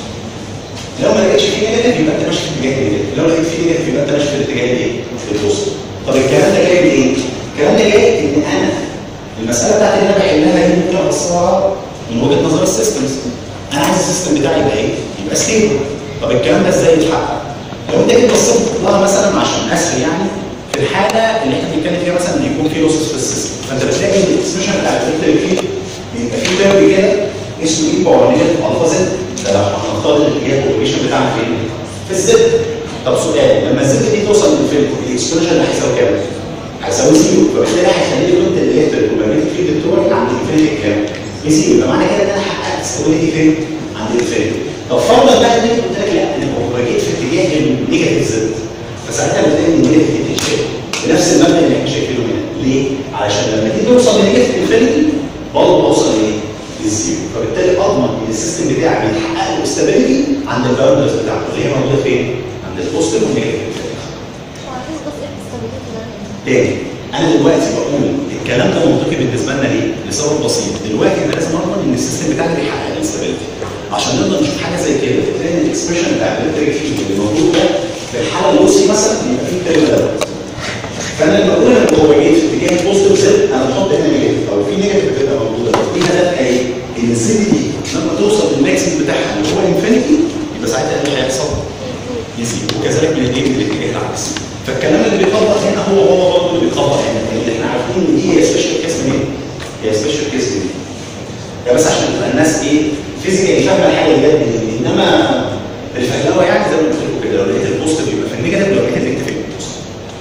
Speaker 6: لو ما لقيتش فيه نيجاتيف يبقى انت ماشي في اتجاه نيجاتيف، لو لقيت فيه نيجاتيف يبقى انت ماشي في الاتجاه الايه؟ الوسط. طب الكلام ده جاي منين؟ الكلام ده جاي ان انا المساله بتاعتي اللي انا بحلها دي ممكن ابصها من وجهه نظر السيستمز. انا عايز السيستم بتاعي يبقى ايه؟ يبقى ستيبل. طب الكلام ده ازاي يتحقق؟ لو انت جيت بصيت لها مثلا عشان اسهل يعني في الحاله اللي احنا بنتكلم فيها مثلا ان يكون في لوسز في السيستم فانت بتلاقي ان الاكسبريشن بتاع الفلتر فيه بيبقى فيه تيرم كده اسمه اي باور نيجاتيف الفا زد ده لو هنختار الاتجاه الاوبريشن بتاعنا فين؟ في الزد طب سؤال لما الزد دي توصل للفلتر الاكسبريشن ده هيساوي كام؟ هيساوي زيرو فبالتالي هيخلي لي كنت الالكتريك والمagnetic فيلد بتوعي عند الانفينيتي كام؟ بزيرو يبقى معنى كده ان انا حققت ستابيليتي فين؟ عند الانفينيتي طب فرضا بقى ان انت قلت لك لا انا بروباجيت في اتجاه النيجاتيف زد فساعتها بتلاقي ان النيجاتيف بتتشال بنفس المبدا اللي احنا شايفينه هنا ليه؟ علشان لما تيجي توصل لنيجاتيف انفينيتي برضه بوصل لايه؟ للزيرو فبالتالي اضمن ان السيستم بتاعي بيتحقق له استابيليتي عند الباوندرز بتاعته اللي هي موجوده فين؟ عند البوزيتيف والنيجاتيف انفينيتي
Speaker 5: وعايز بس ايه الاستابيليتي ده
Speaker 6: تاني انا دلوقتي بقول الكلام ده منطقي بالنسبه لنا ليه؟ لسبب بسيط دلوقتي انا لازم اضمن ان السيستم بتاعنا بيحقق الاستابيليتي عشان نقدر نشوف حاجه زي كده تلاقي ان الاكسبريشن بتاع الالكتريك فيلد اللي موجود ده في الحاله اللوسي مثلا يبقى فيه الترم دوت فانا لما اقول انا هو جيت في اتجاه بوزيتيف زد انا بحط هنا نيجاتيف او في نيجاتيف بتبقى موجوده دي هدفها ايه؟ ان الزد دي لما توصل للماكسيم بتاعها اللي هو انفينيتي يبقى ساعتها ايه اللي هيحصل؟ يزيد وكذلك من الايه من الاتجاه العكسي فالكلام اللي بيطبق هنا هو هو برضه اللي بيطبق هنا اللي احنا عارفين ان دي هي سبيشال كيس منين؟ هي سبيشال كيس منين؟ ده بس عشان تبقى الناس ايه فيزيكالي فاهمه الحاجه اللي جت منين انما الفهلوه يعني زي ما قلت لكم كده لو لقيت البوزيتيف يبقى في النيجاتيف لو لقيت النيجاتيف يبقى في البوزيتيف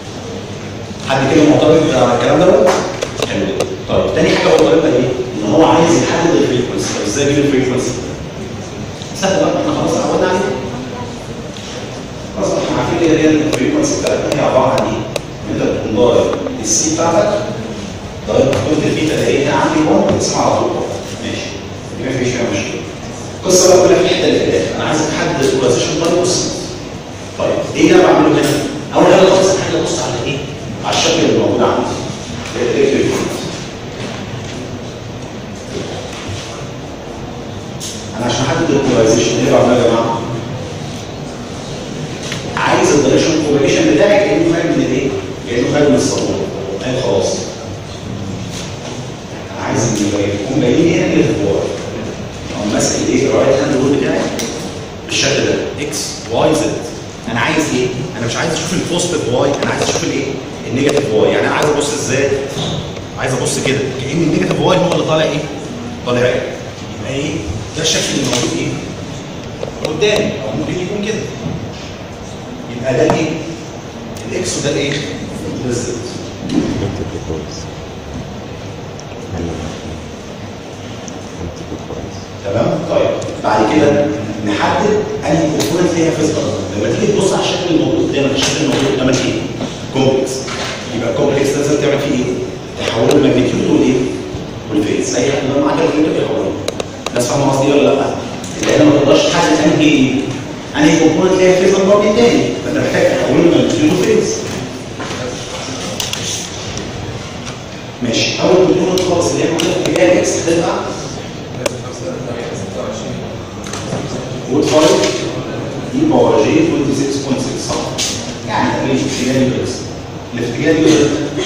Speaker 6: حد كده معترض على الكلام ده؟ حلو جدا طيب تاني حاجه هو طالبها ايه؟ ان هو عايز يحدد الفريكونسي طب ازاي اجيب الفريكونسي؟ سهل بقى احنا خلاص اتعودنا عليه خلاص احنا عارفين كده هي الفريكونسي بتاعتنا هي عباره عن ايه؟ ان انت بتكون ضارب السي بتاعتك ضارب كنت البيتا لقيتها عندي 1 بتسمع على طول ماشي دي ما فيش فيها مشكله القصه بقى كلها في الحته اللي في الاخر انا عايز احدد البوزيشن طيب بص طيب ايه اللي انا بعمله هنا؟ اول حاجه خالص حاجه ابص على ايه؟ على الشكل اللي موجود عندي الالكتريك فيلد انا عشان احدد البولاريزيشن ايه بعمله يا جماعه؟ عايز الدايركشن كوبريشن بتاعي كانه خارج من الايه؟ كانه خارج من الصابون ايوه خلاص انا عايز ان يكون باين لي هنا الفوار اقوم ماسك الايه الرايت هاند رول بتاعي بالشكل ده اكس واي زد انا عايز ايه؟ انا مش عايز اشوف البوزيتيف واي انا عايز اشوف الايه؟ النيجاتيف واي يعني انا عايز ابص ازاي عايز ابص كده كان النيجاتيف واي هو اللي طالع ايه طالع ايه يبقى ايه ده الشكل اللي موجود ايه قدامي او ممكن يكون كده يبقى ده الايه الاكس وده الايه ده الزد تمام طيب بعد كده نحدد انهي كومبوننت فيها فيزيكال لما تيجي تبص على الشكل الموجود قدامك الشكل الموجود قدامك ايه كومبلكس يبقى الكومبلكس ده لازم تعمل فيه ايه تحوله الماجنتيود والايه والفيز اي حد لما معاك الكمبيوتر بيحوله الناس فاهمه قصدي ولا لا لان ما تقدرش تحدد انهي ايه انهي كومبوننت فيها فيزيكال بارت تاني فانت محتاج تحوله الماجنتيود والفيز ماشي اول كومبوننت خالص اللي هي موجوده في اتجاه اكس هتبقى وود 5 دي باور جي 26.6 صح يعني تقريبا في اتجاه اليو اس اللي في اتجاه اليو اس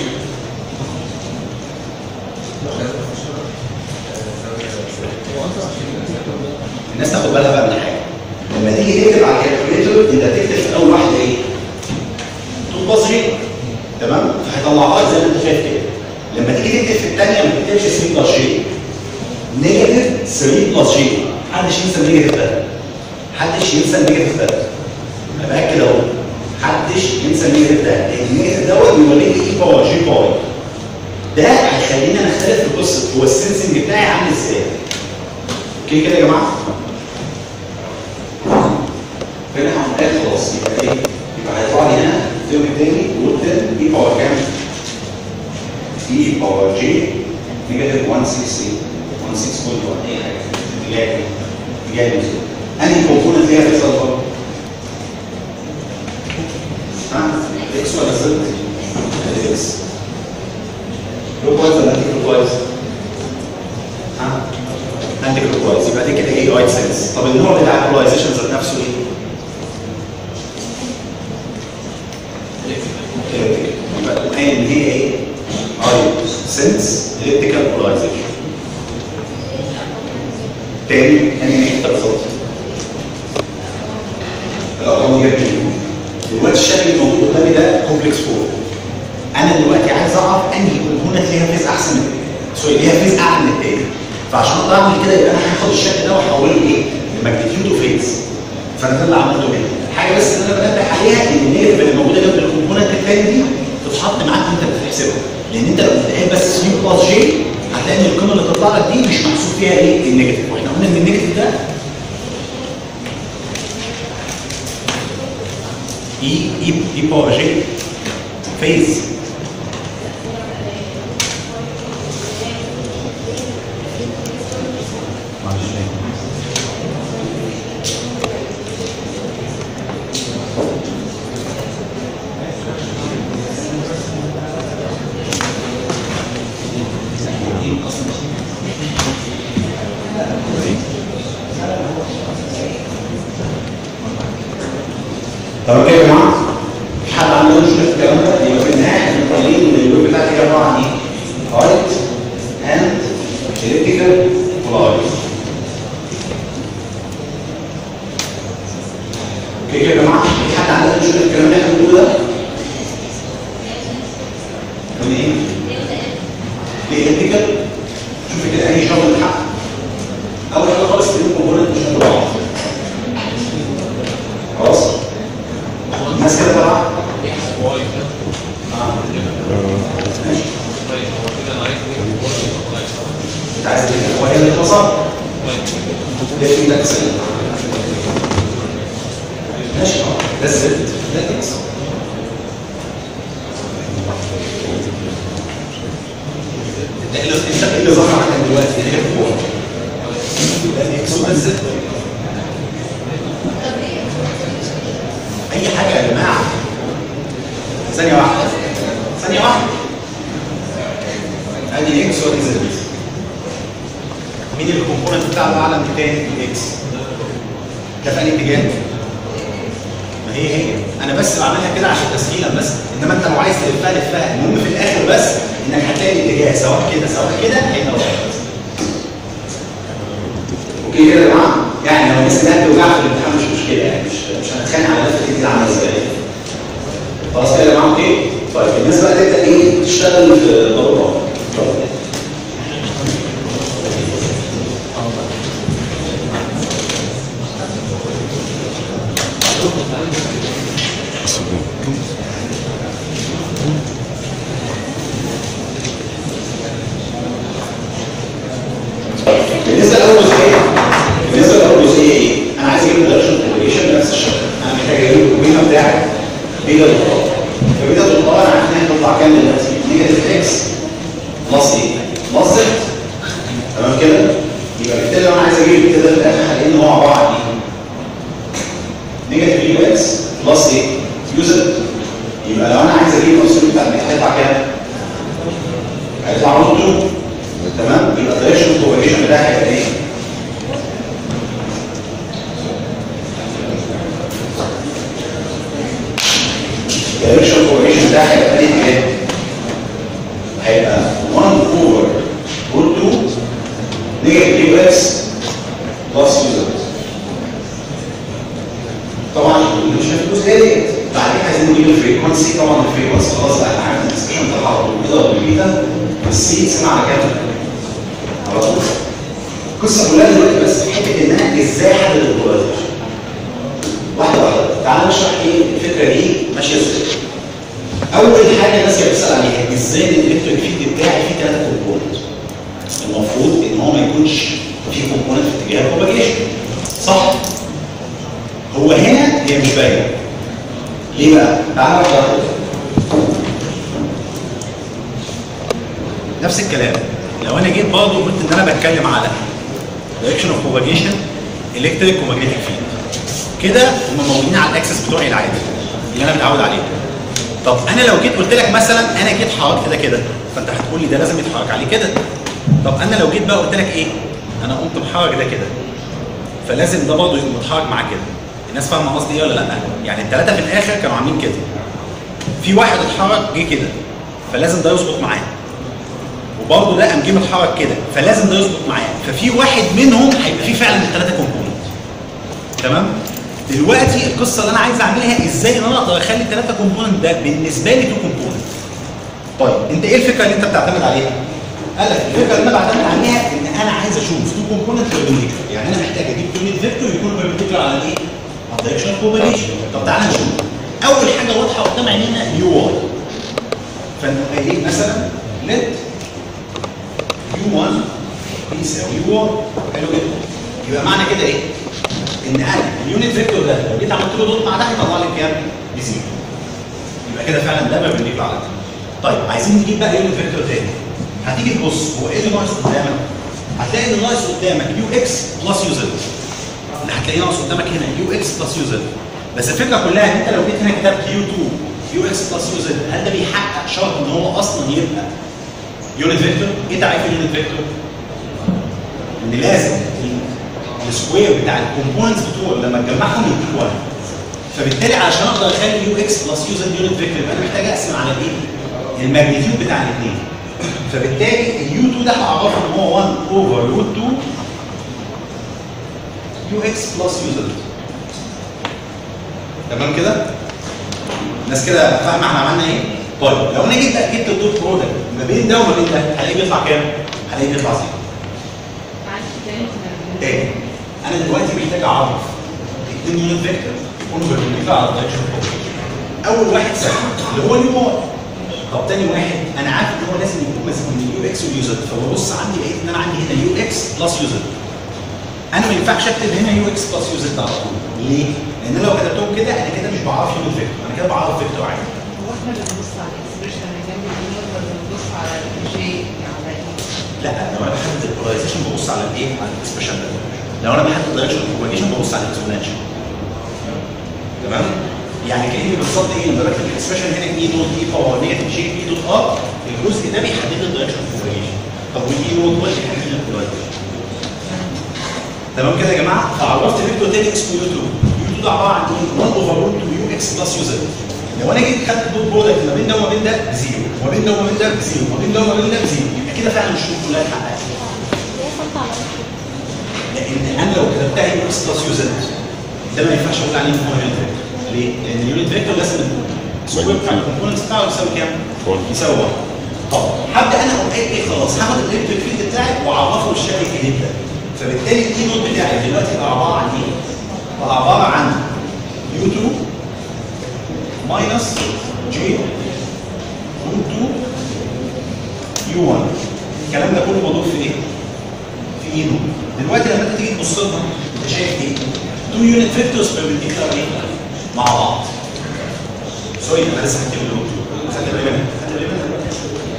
Speaker 6: الناس تاخد بالها بقى من حاجه لما تيجي تكتب على الكالكوليتر انت هتكتب في اول واحده ايه؟ طول باص جي تمام؟ فهيطلعها لك زي ما انت شايف كده لما تيجي تكتب في الثانيه ما تكتبش 3 بلس جي نيجاتيف 3 بلس جي محدش ينسى النيجاتيف ده محدش ينسى النيجاتيف ده انا باكد اهو محدش ينسى النيجاتيف ده لان النيجاتيف دوت بيوريك ايه باور جي باور ده هيخلينا نختلف في قصه هو السنسنج بتاعي عامل ازاي اوكي كده يا جماعه هنا هنقول خلاص يبقى ايه يبقى هيطلع لي هنا الترم الثاني وول 10 اي باور كام؟ اي باور جي نيجاتيف 160 16.1 اي حاجه اتجاه اتجاه النزول انهي كومبوننت فيها فيصل برضه؟ ها؟ اكس ولا زد؟ اكس كلوك وايز ولا انتي كلوك وايز؟ ها؟ انتي كلوك وايز يبقى دي كده ايه وايت سنس طب النوع بتاع البولايزيشن ذات نفسه ايه؟ electrical. يبقى تقول قايل ان هي ايه؟ اي سنس الكتريكال بولايزيشن تاني انهي حته بالظبط؟ الارقام دي جت منين؟ دلوقتي الشكل الموجود قدامي ده كومبلكس فور انا دلوقتي عايز اعرف انهي كومبوننت ليها فيز احسن من التاني سوري ليها فيز اعلى من التاني فعشان اقدر اعمل كده يبقى انا هاخد الشكل ده واحوله لايه؟ لماجنتيود وفيز فانا ده اللي عملته هنا حاجه بس اللي انا بنبه عليها ان النيجاتيف اللي موجوده جنب الكومبوننت الثاني دي تتحط معاك وانت بتحسبها لان انت لو بتلاقيها بس 3 بلس جي هتلاقي ان القيمه اللي تطلع لك دي مش محسوب فيها ايه؟ النيجاتيف واحنا قلنا ان النيجاتيف ده اي اي اي باور جي فيز طب كده يا جماعه مش حد عنده مشكله في الكلام ده يبقى في النهايه احنا مطلعين ان اللوب بتاعتي هي عباره عن ايه؟ رايت هاند الكتريكال بولايز اوكي كده يا جماعه في حد عنده مشكله في الكلام اللي احنا بنقوله ده؟ من ايه؟ الكتريكال شوف كده اي شغل الحق اول حاجه خالص تجيب كومبوننت مش قد بعض خلاص؟ الناس كده طبعا ماشي انت عايز تبقى هو هي اللي اتوصل ده في ده كسر ماشي اه ده الزد ده الاكس انت اللي انت اللي ظهر عندك دلوقتي ده كده فوق ده الاكس وده الزد اي حاجه يا جماعه ثانيه واحده ثانيه واحده ادي اكس وادي زد مين الكومبوننت بتاعه اعلى من الثاني الاكس ده في انهي اتجاه ما هي هي انا بس بعملها كده عشان تسهيلا بس انما انت لو عايز تلفها لفها المهم في الاخر بس انك هتلاقي الاتجاه سواء كده سواء كده هيبقى واحد اوكي كده يا جماعه يعني لو الناس اللي هتوجع في الامتحان مش مشكله يعني مش مش هنتخانق على لفه دي عامله ازاي خلاص كده يا جماعه اوكي طيب الناس بقى تبدا ايه تشتغل في ضرورات بالنسبه لاول جزئيه بالنسبه لاول جزئيه ايه؟ انا عايز اجيب الدايركشن كومبليكيشن بنفس الشكل انا محتاج اجيب الكومبليكيشن بتاعي بيتا الطاقه فبيتا الطاقه انا عارف ان هي تطلع كام دلوقتي؟ نيجاتيف اكس بلس ايه؟ بلس زد تمام كده؟ يبقى بالتالي لو انا عايز اجيب البيتا ده في الاخر هلاقي ان هو عباره عن ايه؟ نيجاتيف يو اكس بلس ايه؟ يو زد يبقى لو انا عايز اجيب الابسولوت بتاع البيتا هيطلع كام؟ هيطلع روت 2 تمام يبقى الدايركشن كومبليكيشن بتاعي هيبقى ايه؟ الدايركشن كومبليكيشن بتاعي هيبقى ايه كام؟ هيبقى 1 اوفر روت 2 نيجاتيف يو اكس بلس يو زد طبعا مش الجزئيه ديت بعدين عايزين نجيب الفريكونسي طبعا الفريكونسي خلاص بقى انا عارف الاكسبريشن بتاعها على طول بيضرب بالبيتا والسي تسمع على كام؟ على طول القصه كلها دلوقتي بس في حته ان انا ازاي احدد البولاريزيشن واحده واحده تعال نشرح ايه الفكره دي ماشيه ازاي اول حاجه الناس كانت بتسال عليها ازاي الالكتريك فيلد بتاعي فيه ثلاثه كومبوننت المفروض ان هو ما يكونش فيه كومبوننت في اتجاه البروباجيشن صح هو هنا هي مش باينه ليه بقى؟ تعالى نشرح نفس الكلام لو انا جيت برضه قلت ان انا بتكلم على direction of propagation electric ومagnetic field كده هم موجودين على الاكسس بتوعي العادي اللي انا متعود عليه طب انا لو جيت قلت لك مثلا انا جيت حركت ده كده فانت هتقول لي ده لازم يتحرك عليه كده طب انا لو جيت بقى قلت لك ايه انا قمت محرك ده كده فلازم ده برضه يكون متحرك معاه كده الناس فاهمه قصدي ايه ولا لا يعني الثلاثه في الاخر كانوا عاملين كده في واحد اتحرك جه كده فلازم ده يظبط معاه وبرضه ده قام جه متحرك كده فلازم ده يظبط معاه ففي واحد منهم هيبقى فيه فعلا الثلاثه كومبوننت تمام دلوقتي القصه اللي انا عايز اعملها ازاي ان انا اقدر اخلي الثلاثه كومبوننت ده بالنسبه لي تو كومبوننت طيب انت ايه الفكره اللي انت بتعتمد عليها قال لك الفكره اللي انا بعتمد عليها ان انا عايز اشوف تو كومبوننت بيربنديكولار يعني انا محتاج اجيب يونت فيكتور يكون بيربنديكولار على الايه؟ على الدايركشن اوف بروباجيشن طب تعالى نشوف اول حاجه واضحه قدام عينينا يو واي فنقوم قايلين مثلا ليت يو 1 بيساوي يو 1 حلو جدا يبقى معنى كده ايه؟ ان انا اليونت فيكتور ده لو جيت عملت له دوت مع ده هيطلع لي كام؟ بزيرو يبقى كده فعلا ده بيربنديكولار على ده طيب عايزين نجيب بقى يونت فيكتور تاني هتيجي تبص هو ايه اللي ناقص قدامك؟ هتلاقي اللي ناقص قدامك يو اكس بلس يو زد اللي هتلاقيه ناقص قدامك هنا يو اكس بلس يو زد بس الفكره كلها ان انت لو جيت هنا كتبت يو 2 يو اكس بلس يو زد هل ده بيحقق شرط ان هو اصلا يبقى يونت فيكتور؟ ايه تعريف اليونت فيكتور؟ ان لازم السكوير بتاع الكومبوننتس بتوعه لما تجمعهم يديك واحد فبالتالي عشان اقدر اخلي يو اكس بلس يو زد يونت فيكتور يبقى انا محتاج اقسم على الايه؟ الماجنتيود بتاع الاثنين فبالتالي اليو 2 ده هعرفه ان هو 1 اوفر روت 2 يو اكس بلس يو زد تمام كده؟ الناس كده فاهمه احنا عملنا ايه؟ طيب لو انا جيت بقى جبت الدوت برودكت ما بين ده وما بين ده هلاقيه بيطلع كام؟ هلاقيه بيطلع زيرو
Speaker 4: معلش تاني
Speaker 6: تاني انا دلوقتي محتاج اعرف اثنين يونت فيكتور يكونوا بيربنديكولار على الدايركشن اول واحد سهل اللي هو اليو واي طب تاني واحد انا عارف ان هو لازم يكون مسؤول من اليو اكس واليو زد فببص عندي لقيت ان انا عندي هنا يو اكس بلس يو زد انا ما ينفعش اكتب هنا يو اكس بلس يو زد على طول ليه؟ لان لو كتبتهم كده انا كده مش بعرف يونت فيكتور انا كده بعرف فيكتور عادي
Speaker 4: هو احنا اللي بنبص على الاكسبريشن اللي جنب النور ولا بنبص على الجي على ايه؟
Speaker 6: لا لو انا بحدد البولايزيشن ببص على الايه؟ على الاكسبريشن ده لو انا بحدد الدايركشن بروباجيشن ببص على الاكسبوننشال تمام؟ يعني كاني بالظبط ايه لما بكتب الاكسبريشن هنا اي دوت اي باور نيجاتيف جي اي دوت ار الجزء ده بيحدد لي الدايركشن بروباجيشن طب والاي نوت هو اللي بيحدد لي البولايزيشن تمام كده يا جماعه؟ فعرفت فيكتور تاني اسمه يو 2 يو 2 ده عباره عن ايه؟ 1 اوفر روت 2 يو اكس بلس يو زد لو انا جيت خدت الدوت برودكت ما بين ده وما بين ده بزيرو وما بين ده وما بين ده بزيرو وما بين ده وما بين ده بزيرو يبقى كده فعلا الشروط كلها اتحققت
Speaker 5: ليه كنت عملت
Speaker 6: لان انا لو كتبتها يو اكس بلس يو زد ده ما ينفعش اقول عليه ان هو يونت فيكتور ليه؟ لان اليونت فيكتور لازم السكوير بتاع الكومبوننتس بتاعه يساوي كام؟
Speaker 7: واحد.
Speaker 6: يساوي واحد. طب هبدا انا اقوم قايل ايه خلاص هاخد الالكتريك فيلد بتاعي واعرفه بالشكل الجديد ده فبالتالي الاي نوت بتاعي دلوقتي بقى عباره عن ايه؟ بقى عباره عن يو 2 ماينس جي روت 2 يو 1 الكلام ده كله مضروب في ايه؟ في اي نوت دلوقتي لما انت تيجي تبص لها انت شايف ايه؟ 2 يونت فيكتورز بيربنديكولار ايه؟ مع بعض سوري انا لسه هكتب الروت خلي بالك منها خلي بالك منها دلوقتي.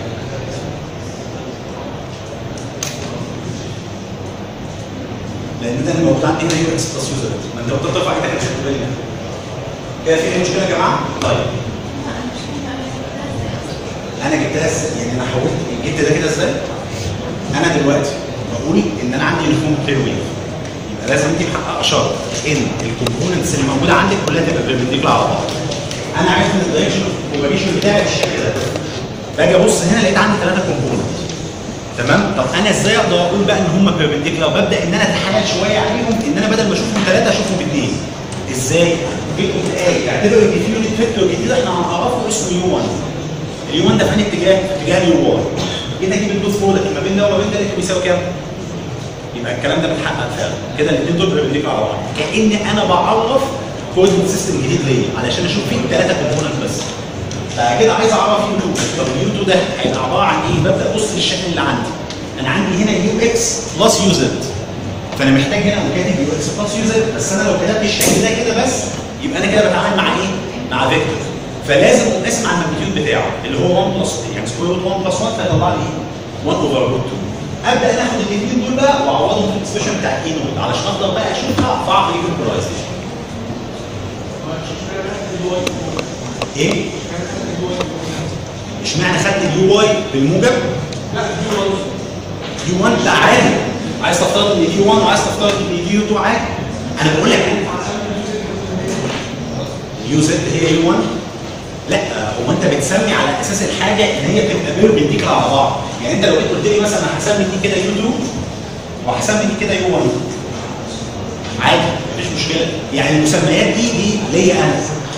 Speaker 6: لان ده اللي موجود عندي هنا يو اكس بلس يو زد ما انت لو بترفع ايدك مش هتبقى لي كده في اي مشكله يا جماعه؟ طيب انا جبتها ازاي؟ يعني انا حولت جبت ده كده ازاي؟ انا دلوقتي بقول ان انا عندي يونيفورم بلاي ويف يبقى لازم انت محققه شرط ان الكومبوننتس اللي موجوده عندك كلها تبقى بيربنديكولار على بعض. انا عارف ان الدايركشن اوبريشن بتاعي بالشكل ده. باجي ابص هنا لقيت عندي ثلاثه كومبوننت. تمام؟ طب انا ازاي اقدر اقول بقى ان هم بيربنديكولار؟ ببدا ان انا اتحايل شويه عليهم ان انا بدل ما اشوفهم ثلاثه اشوفهم اثنين. ازاي؟ جيت قلت ايه؟ اعتبر ان في يونت فيكتور جديد احنا هنعرفه اسمه يو 1. اليو 1 ده في انهي اتجاه؟ في اتجاه اليو 1. جيت اجيب الدوت برودكت ما بين ده وما بين ده لقيته بيساوي كام؟ يبقى الكلام ده متحقق فعلا كده الاثنين دول بيربنديكولار على بعض كان انا بعرف كوردينيت سيستم جديد ليا علشان اشوف فيه ثلاثه كومبوننت بس فكده عايز اعرف يو 2 طب اليو 2 ده هيبقى عباره عن ايه؟ ببدا ابص للشكل اللي عندي انا عندي هنا يو اكس بلس يو زد فانا محتاج هنا أقوم كاتب يو اكس بلس يو زد بس انا لو كتبت الشكل ده كده بس يبقى انا كده بتعامل مع ايه؟ مع فيكتور فلازم اقوم قاسم على الماجنتيود بتاعه اللي هو 1 بلس يعني سكوير روت 1 بلس 1 فيطلع لي ايه؟ 1 اوفر روت 2 ابدا اخد الاثنين دول بقى واعوضهم في الاكسبريشن بتاع الكي نوت علشان اقدر بقى اشوفها فاعرف ايه البولايزيشن ايه؟ اشمعنى خدت اليو واي بالموجب؟ يو 1 ده عادي عايز تفترض ان دي 1 وعايز تفترض ان دي يو 2 عادي انا بقول لك يو زد هي يو 1 لا هو انت بتسمي على اساس الحاجه ان هي تبقى بيربنديكولار على بعض يعني انت لو جيت قلت لي مثلا انا هسمي دي كده يو 2 وهسمي دي كده يو 1 عادي مفيش مشكله يعني المسميات دي دي ليا انا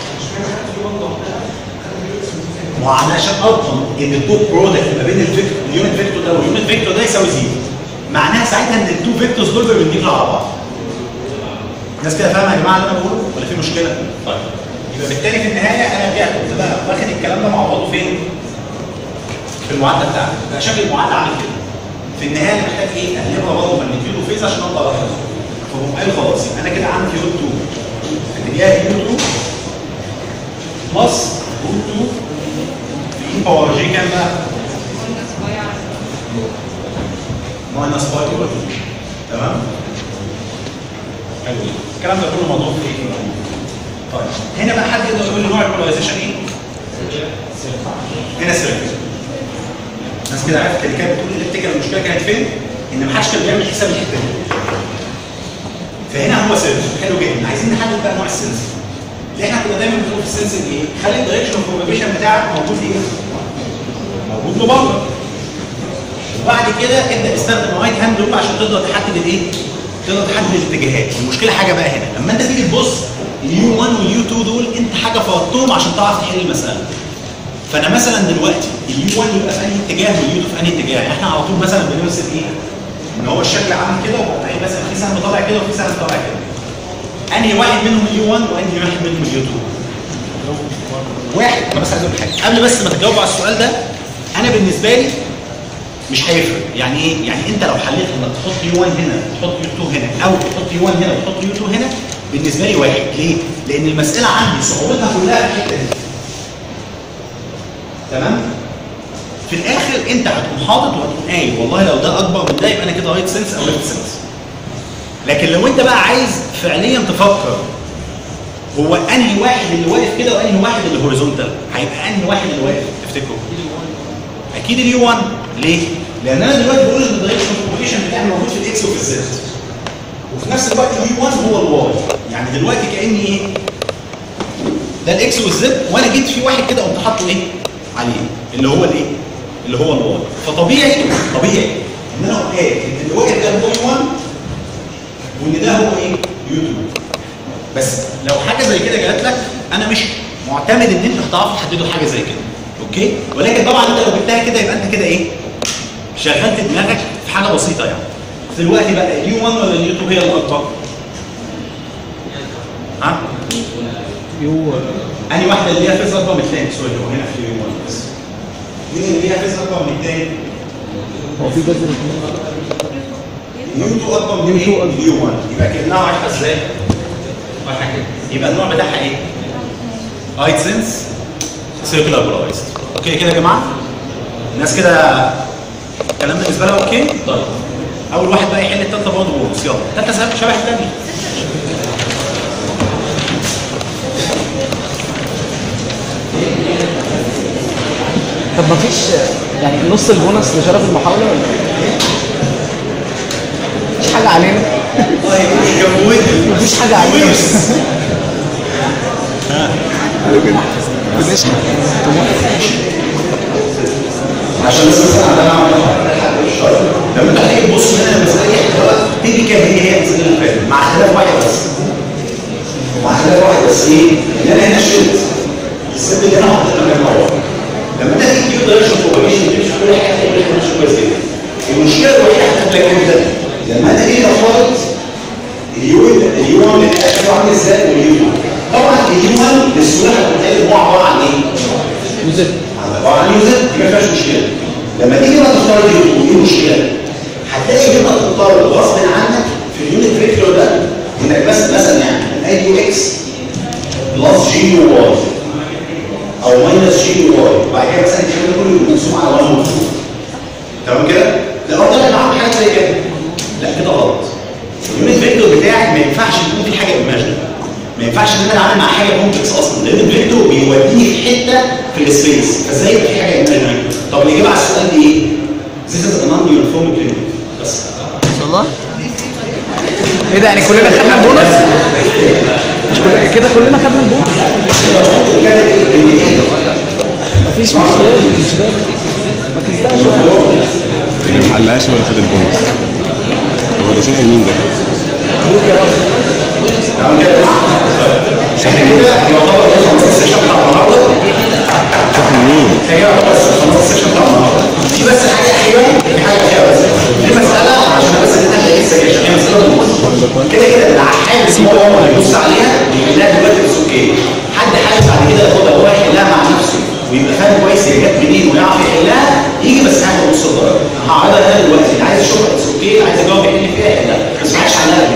Speaker 6: وعلشان اضمن ان الدوت برودكت ما بين الفيكتور اليونت فيكتور ده واليونت فيكتور ده يساوي زيرو معناها ساعتها ان التو فيكتورز دول بيربنديكولار على بعض الناس كده فاهمه يا جماعه اللي انا بقوله ولا في مشكله؟ طيب يبقى بالتالي في النهايه انا رجعت قلت بقى واخد الكلام ده معوضه فين؟ في المعادله بتاعتي بقى شكل المعادله عامل كده في النهايه انا محتاج ايه؟ اقلبها برضه ماجنتيود وفيز عشان اقدر احفظ فبقوم قايل خلاص يبقى انا كده عندي روت 2 في اتجاه يو 2 بلس روت 2 في اي باور جي كام بقى؟
Speaker 4: قلنا صغير
Speaker 6: ماينس باي اوفر 2 تمام؟ حلو الكلام ده كله موضوع في ايه؟ طيب هنا بقى حد يقدر يقول لي نوع البولاريزيشن ايه؟ هنا سيركل الناس كده عرفت اللي كانت بتقول الابتكال المشكله كانت فين؟ ان ما حدش كان بيعمل حساب الحته دي فهنا هو سيركل حلو جدا عايزين نحدد بقى نوع السنس اللي احنا كنا دايما بنقول في السنسنج ايه؟ خلي الدايركشن اوف بروبابيشن بتاعك موجود ايه؟ موجود لبره وبعد كده ابدا استخدم رايت هاند رول عشان تقدر تحدد الايه؟ تقدر تحدد الاتجاهات المشكله حاجه بقى هنا لما انت تيجي تبص اليو 1 واليو 2 دول انت حاجه فرضتهم عشان تعرف تحل المساله فانا مثلا دلوقتي اليو 1 يبقى في انهي اتجاه واليو 2 في انهي اتجاه يعني احنا على طول مثلا بنرسم ايه؟ ان هو الشكل عامل كده وبعدين مثلا في سهم طالع كده وفي سهم طالع كده انهي واحد منهم اليو 1 وانهي واحد منهم اليو 2 واحد انا بس عايز اقول حاجه قبل بس ما تجاوب على السؤال ده انا بالنسبه لي مش هيفرق يعني ايه يعني انت لو حليت انك تحط يو 1 هنا تحط يو 2 هنا او تحط يو 1 هنا وتحط يو 2 هنا بالنسبه لي واحد ليه لان المساله عندي صعوبتها كلها في الحته دي تمام في الاخر انت هتقوم حاطط وهتقوم قايل والله لو ده اكبر من ده يبقى انا كده رايت سنس او ليفت سنس لكن لو انت بقى عايز فعليا تفكر هو انهي واحد اللي واقف كده وانهي واحد اللي هوريزونتال هيبقى انهي واحد اللي واقف تفتكروا اكيد اليو 1 ليه لان انا دلوقتي بقول ان الدايركشن اوبريشن بتاعي موجود في الاكس وفي الزد وفي نفس الوقت اليو 1 هو الواي يعني دلوقتي كاني ايه ده الاكس والزد وانا جيت في واحد كده قمت حاطه ايه عليه اللي هو الايه اللي هو الواي فطبيعي طبيعي ان انا اقول ايه ان اللي واقف ده هو يو 1 وان ده هو ايه يو 2 بس لو حاجه زي كده جات لك انا مش معتمد ان انتوا هتعرفوا تحددوا حاجه زي كده اوكي ولكن طبعا انت لو جبتها كده يبقى انت كده ايه شغلت دماغك في حاجه بسيطه يعني دلوقتي بقى اليو 1 ولا اليو 2 هي الاكبر ها
Speaker 3: يو
Speaker 6: انهي واحده اللي ليها فيز اكبر من الثاني سوري هو هنا في يو 1 بس مين اللي ليها فيز اكبر من الثاني
Speaker 3: هو في جذر اثنين
Speaker 6: يو 2 اكبر من
Speaker 3: يو 2
Speaker 6: ايه؟ يو 1 يبقى كانها رايحه ازاي؟ رايحه كده يبقى النوع بتاعها ايه؟ ايت سنس سيركلر بولارايزد اوكي كده يا جماعه؟ الناس كده الكلام بالنسبه لها اوكي؟ طيب اول واحد بقى يحل التالتة برضه بونص يلا التالتة سبب شبه الثانيه
Speaker 3: طب ما فيش يعني نص البونص لشرف المحاولة ولا إيه؟ مفيش حاجة علينا
Speaker 6: طيب مش جمودي
Speaker 3: مفيش حاجة علينا بنشحن
Speaker 6: عشان بس مثلا عندنا حد الشرط لما انت هتيجي تبص هنا المساله دي هتبقى تيجي كده هي هي المساله اللي فاتت مع اختلاف واحد بس مع اختلاف واحد بس ايه؟ ان انا هنا شلت الست اللي انا حطيتها من المره لما انت تيجي تجيب دايركشن بروباجيشن تمشي في كل حاجه تلاقي كل حاجه ماشيه كويس جدا المشكله الوحيده هتبقى امتى؟ لما انت تيجي تفترض اليو اليو 1 اللي شكله عامل ازاي واليو 2 طبعا اليو 1 للسهوله هتلاقي ان هو عباره عن ايه؟
Speaker 3: يوزر
Speaker 6: عباره عن يوزر دي ما فيهاش مشكله لما تيجي بقى تختار اليوتيوب ايه المشكله؟ هتلاقي ان انت تختار غصب عنك في اليونت فيكتور ده انك بس مثلا يعني اي يو اكس بلس جي يو واي او ماينس جي يو واي وبعد كده مثلا الكلام ده كله مقسوم على 1 و 2 تمام كده؟ لا افضل انا عامل حاجه زي كده لا كده غلط اليونت فيكتور بتاعك ما ينفعش يكون في حاجه ايماجن ما ينفعش ان انا اتعامل مع حاجه كومبلكس اصلا لان الفيكتور بيوديني في حته في السبيس فازاي يبقى في حاجه ايماجن طب الاجابه على السؤال دي ايه؟ This is an non-uniform plane بس
Speaker 3: والله ايه ده يعني كلنا خدنا البونص مش كل- كده كلنا خدنا البونص مفيش مشكلة مش ده ما تنساش
Speaker 7: ما حلهاش ولا خد البونص هو ده شاحن مين ده؟
Speaker 6: تمام كده عشان كده يعتبر ده خلاص السيشن بتاع النهارده
Speaker 7: شاحن مين؟
Speaker 6: هي بس خلاص السيشن بتاع النهارده في بس حاجه اخيره في حاجه اخيره بس في مساله عشان بس ان انت تلاقي السيشن هي مساله بالنص كده كده اللي حابب ان هو هو يبص عليها يلاقي دلوقتي بس اوكي حد حابب بعد كده ياخدها هو يحلها مع نفسه ويبقى فاهم كويس هي جت منين ويعرف يحلها يجي بس هاخد نص الدرجه هعرضها انا دلوقتي اللي عايز يشوفها بس اوكي اللي عايز يجاوب يحل فيها يحلها بس معلش عليها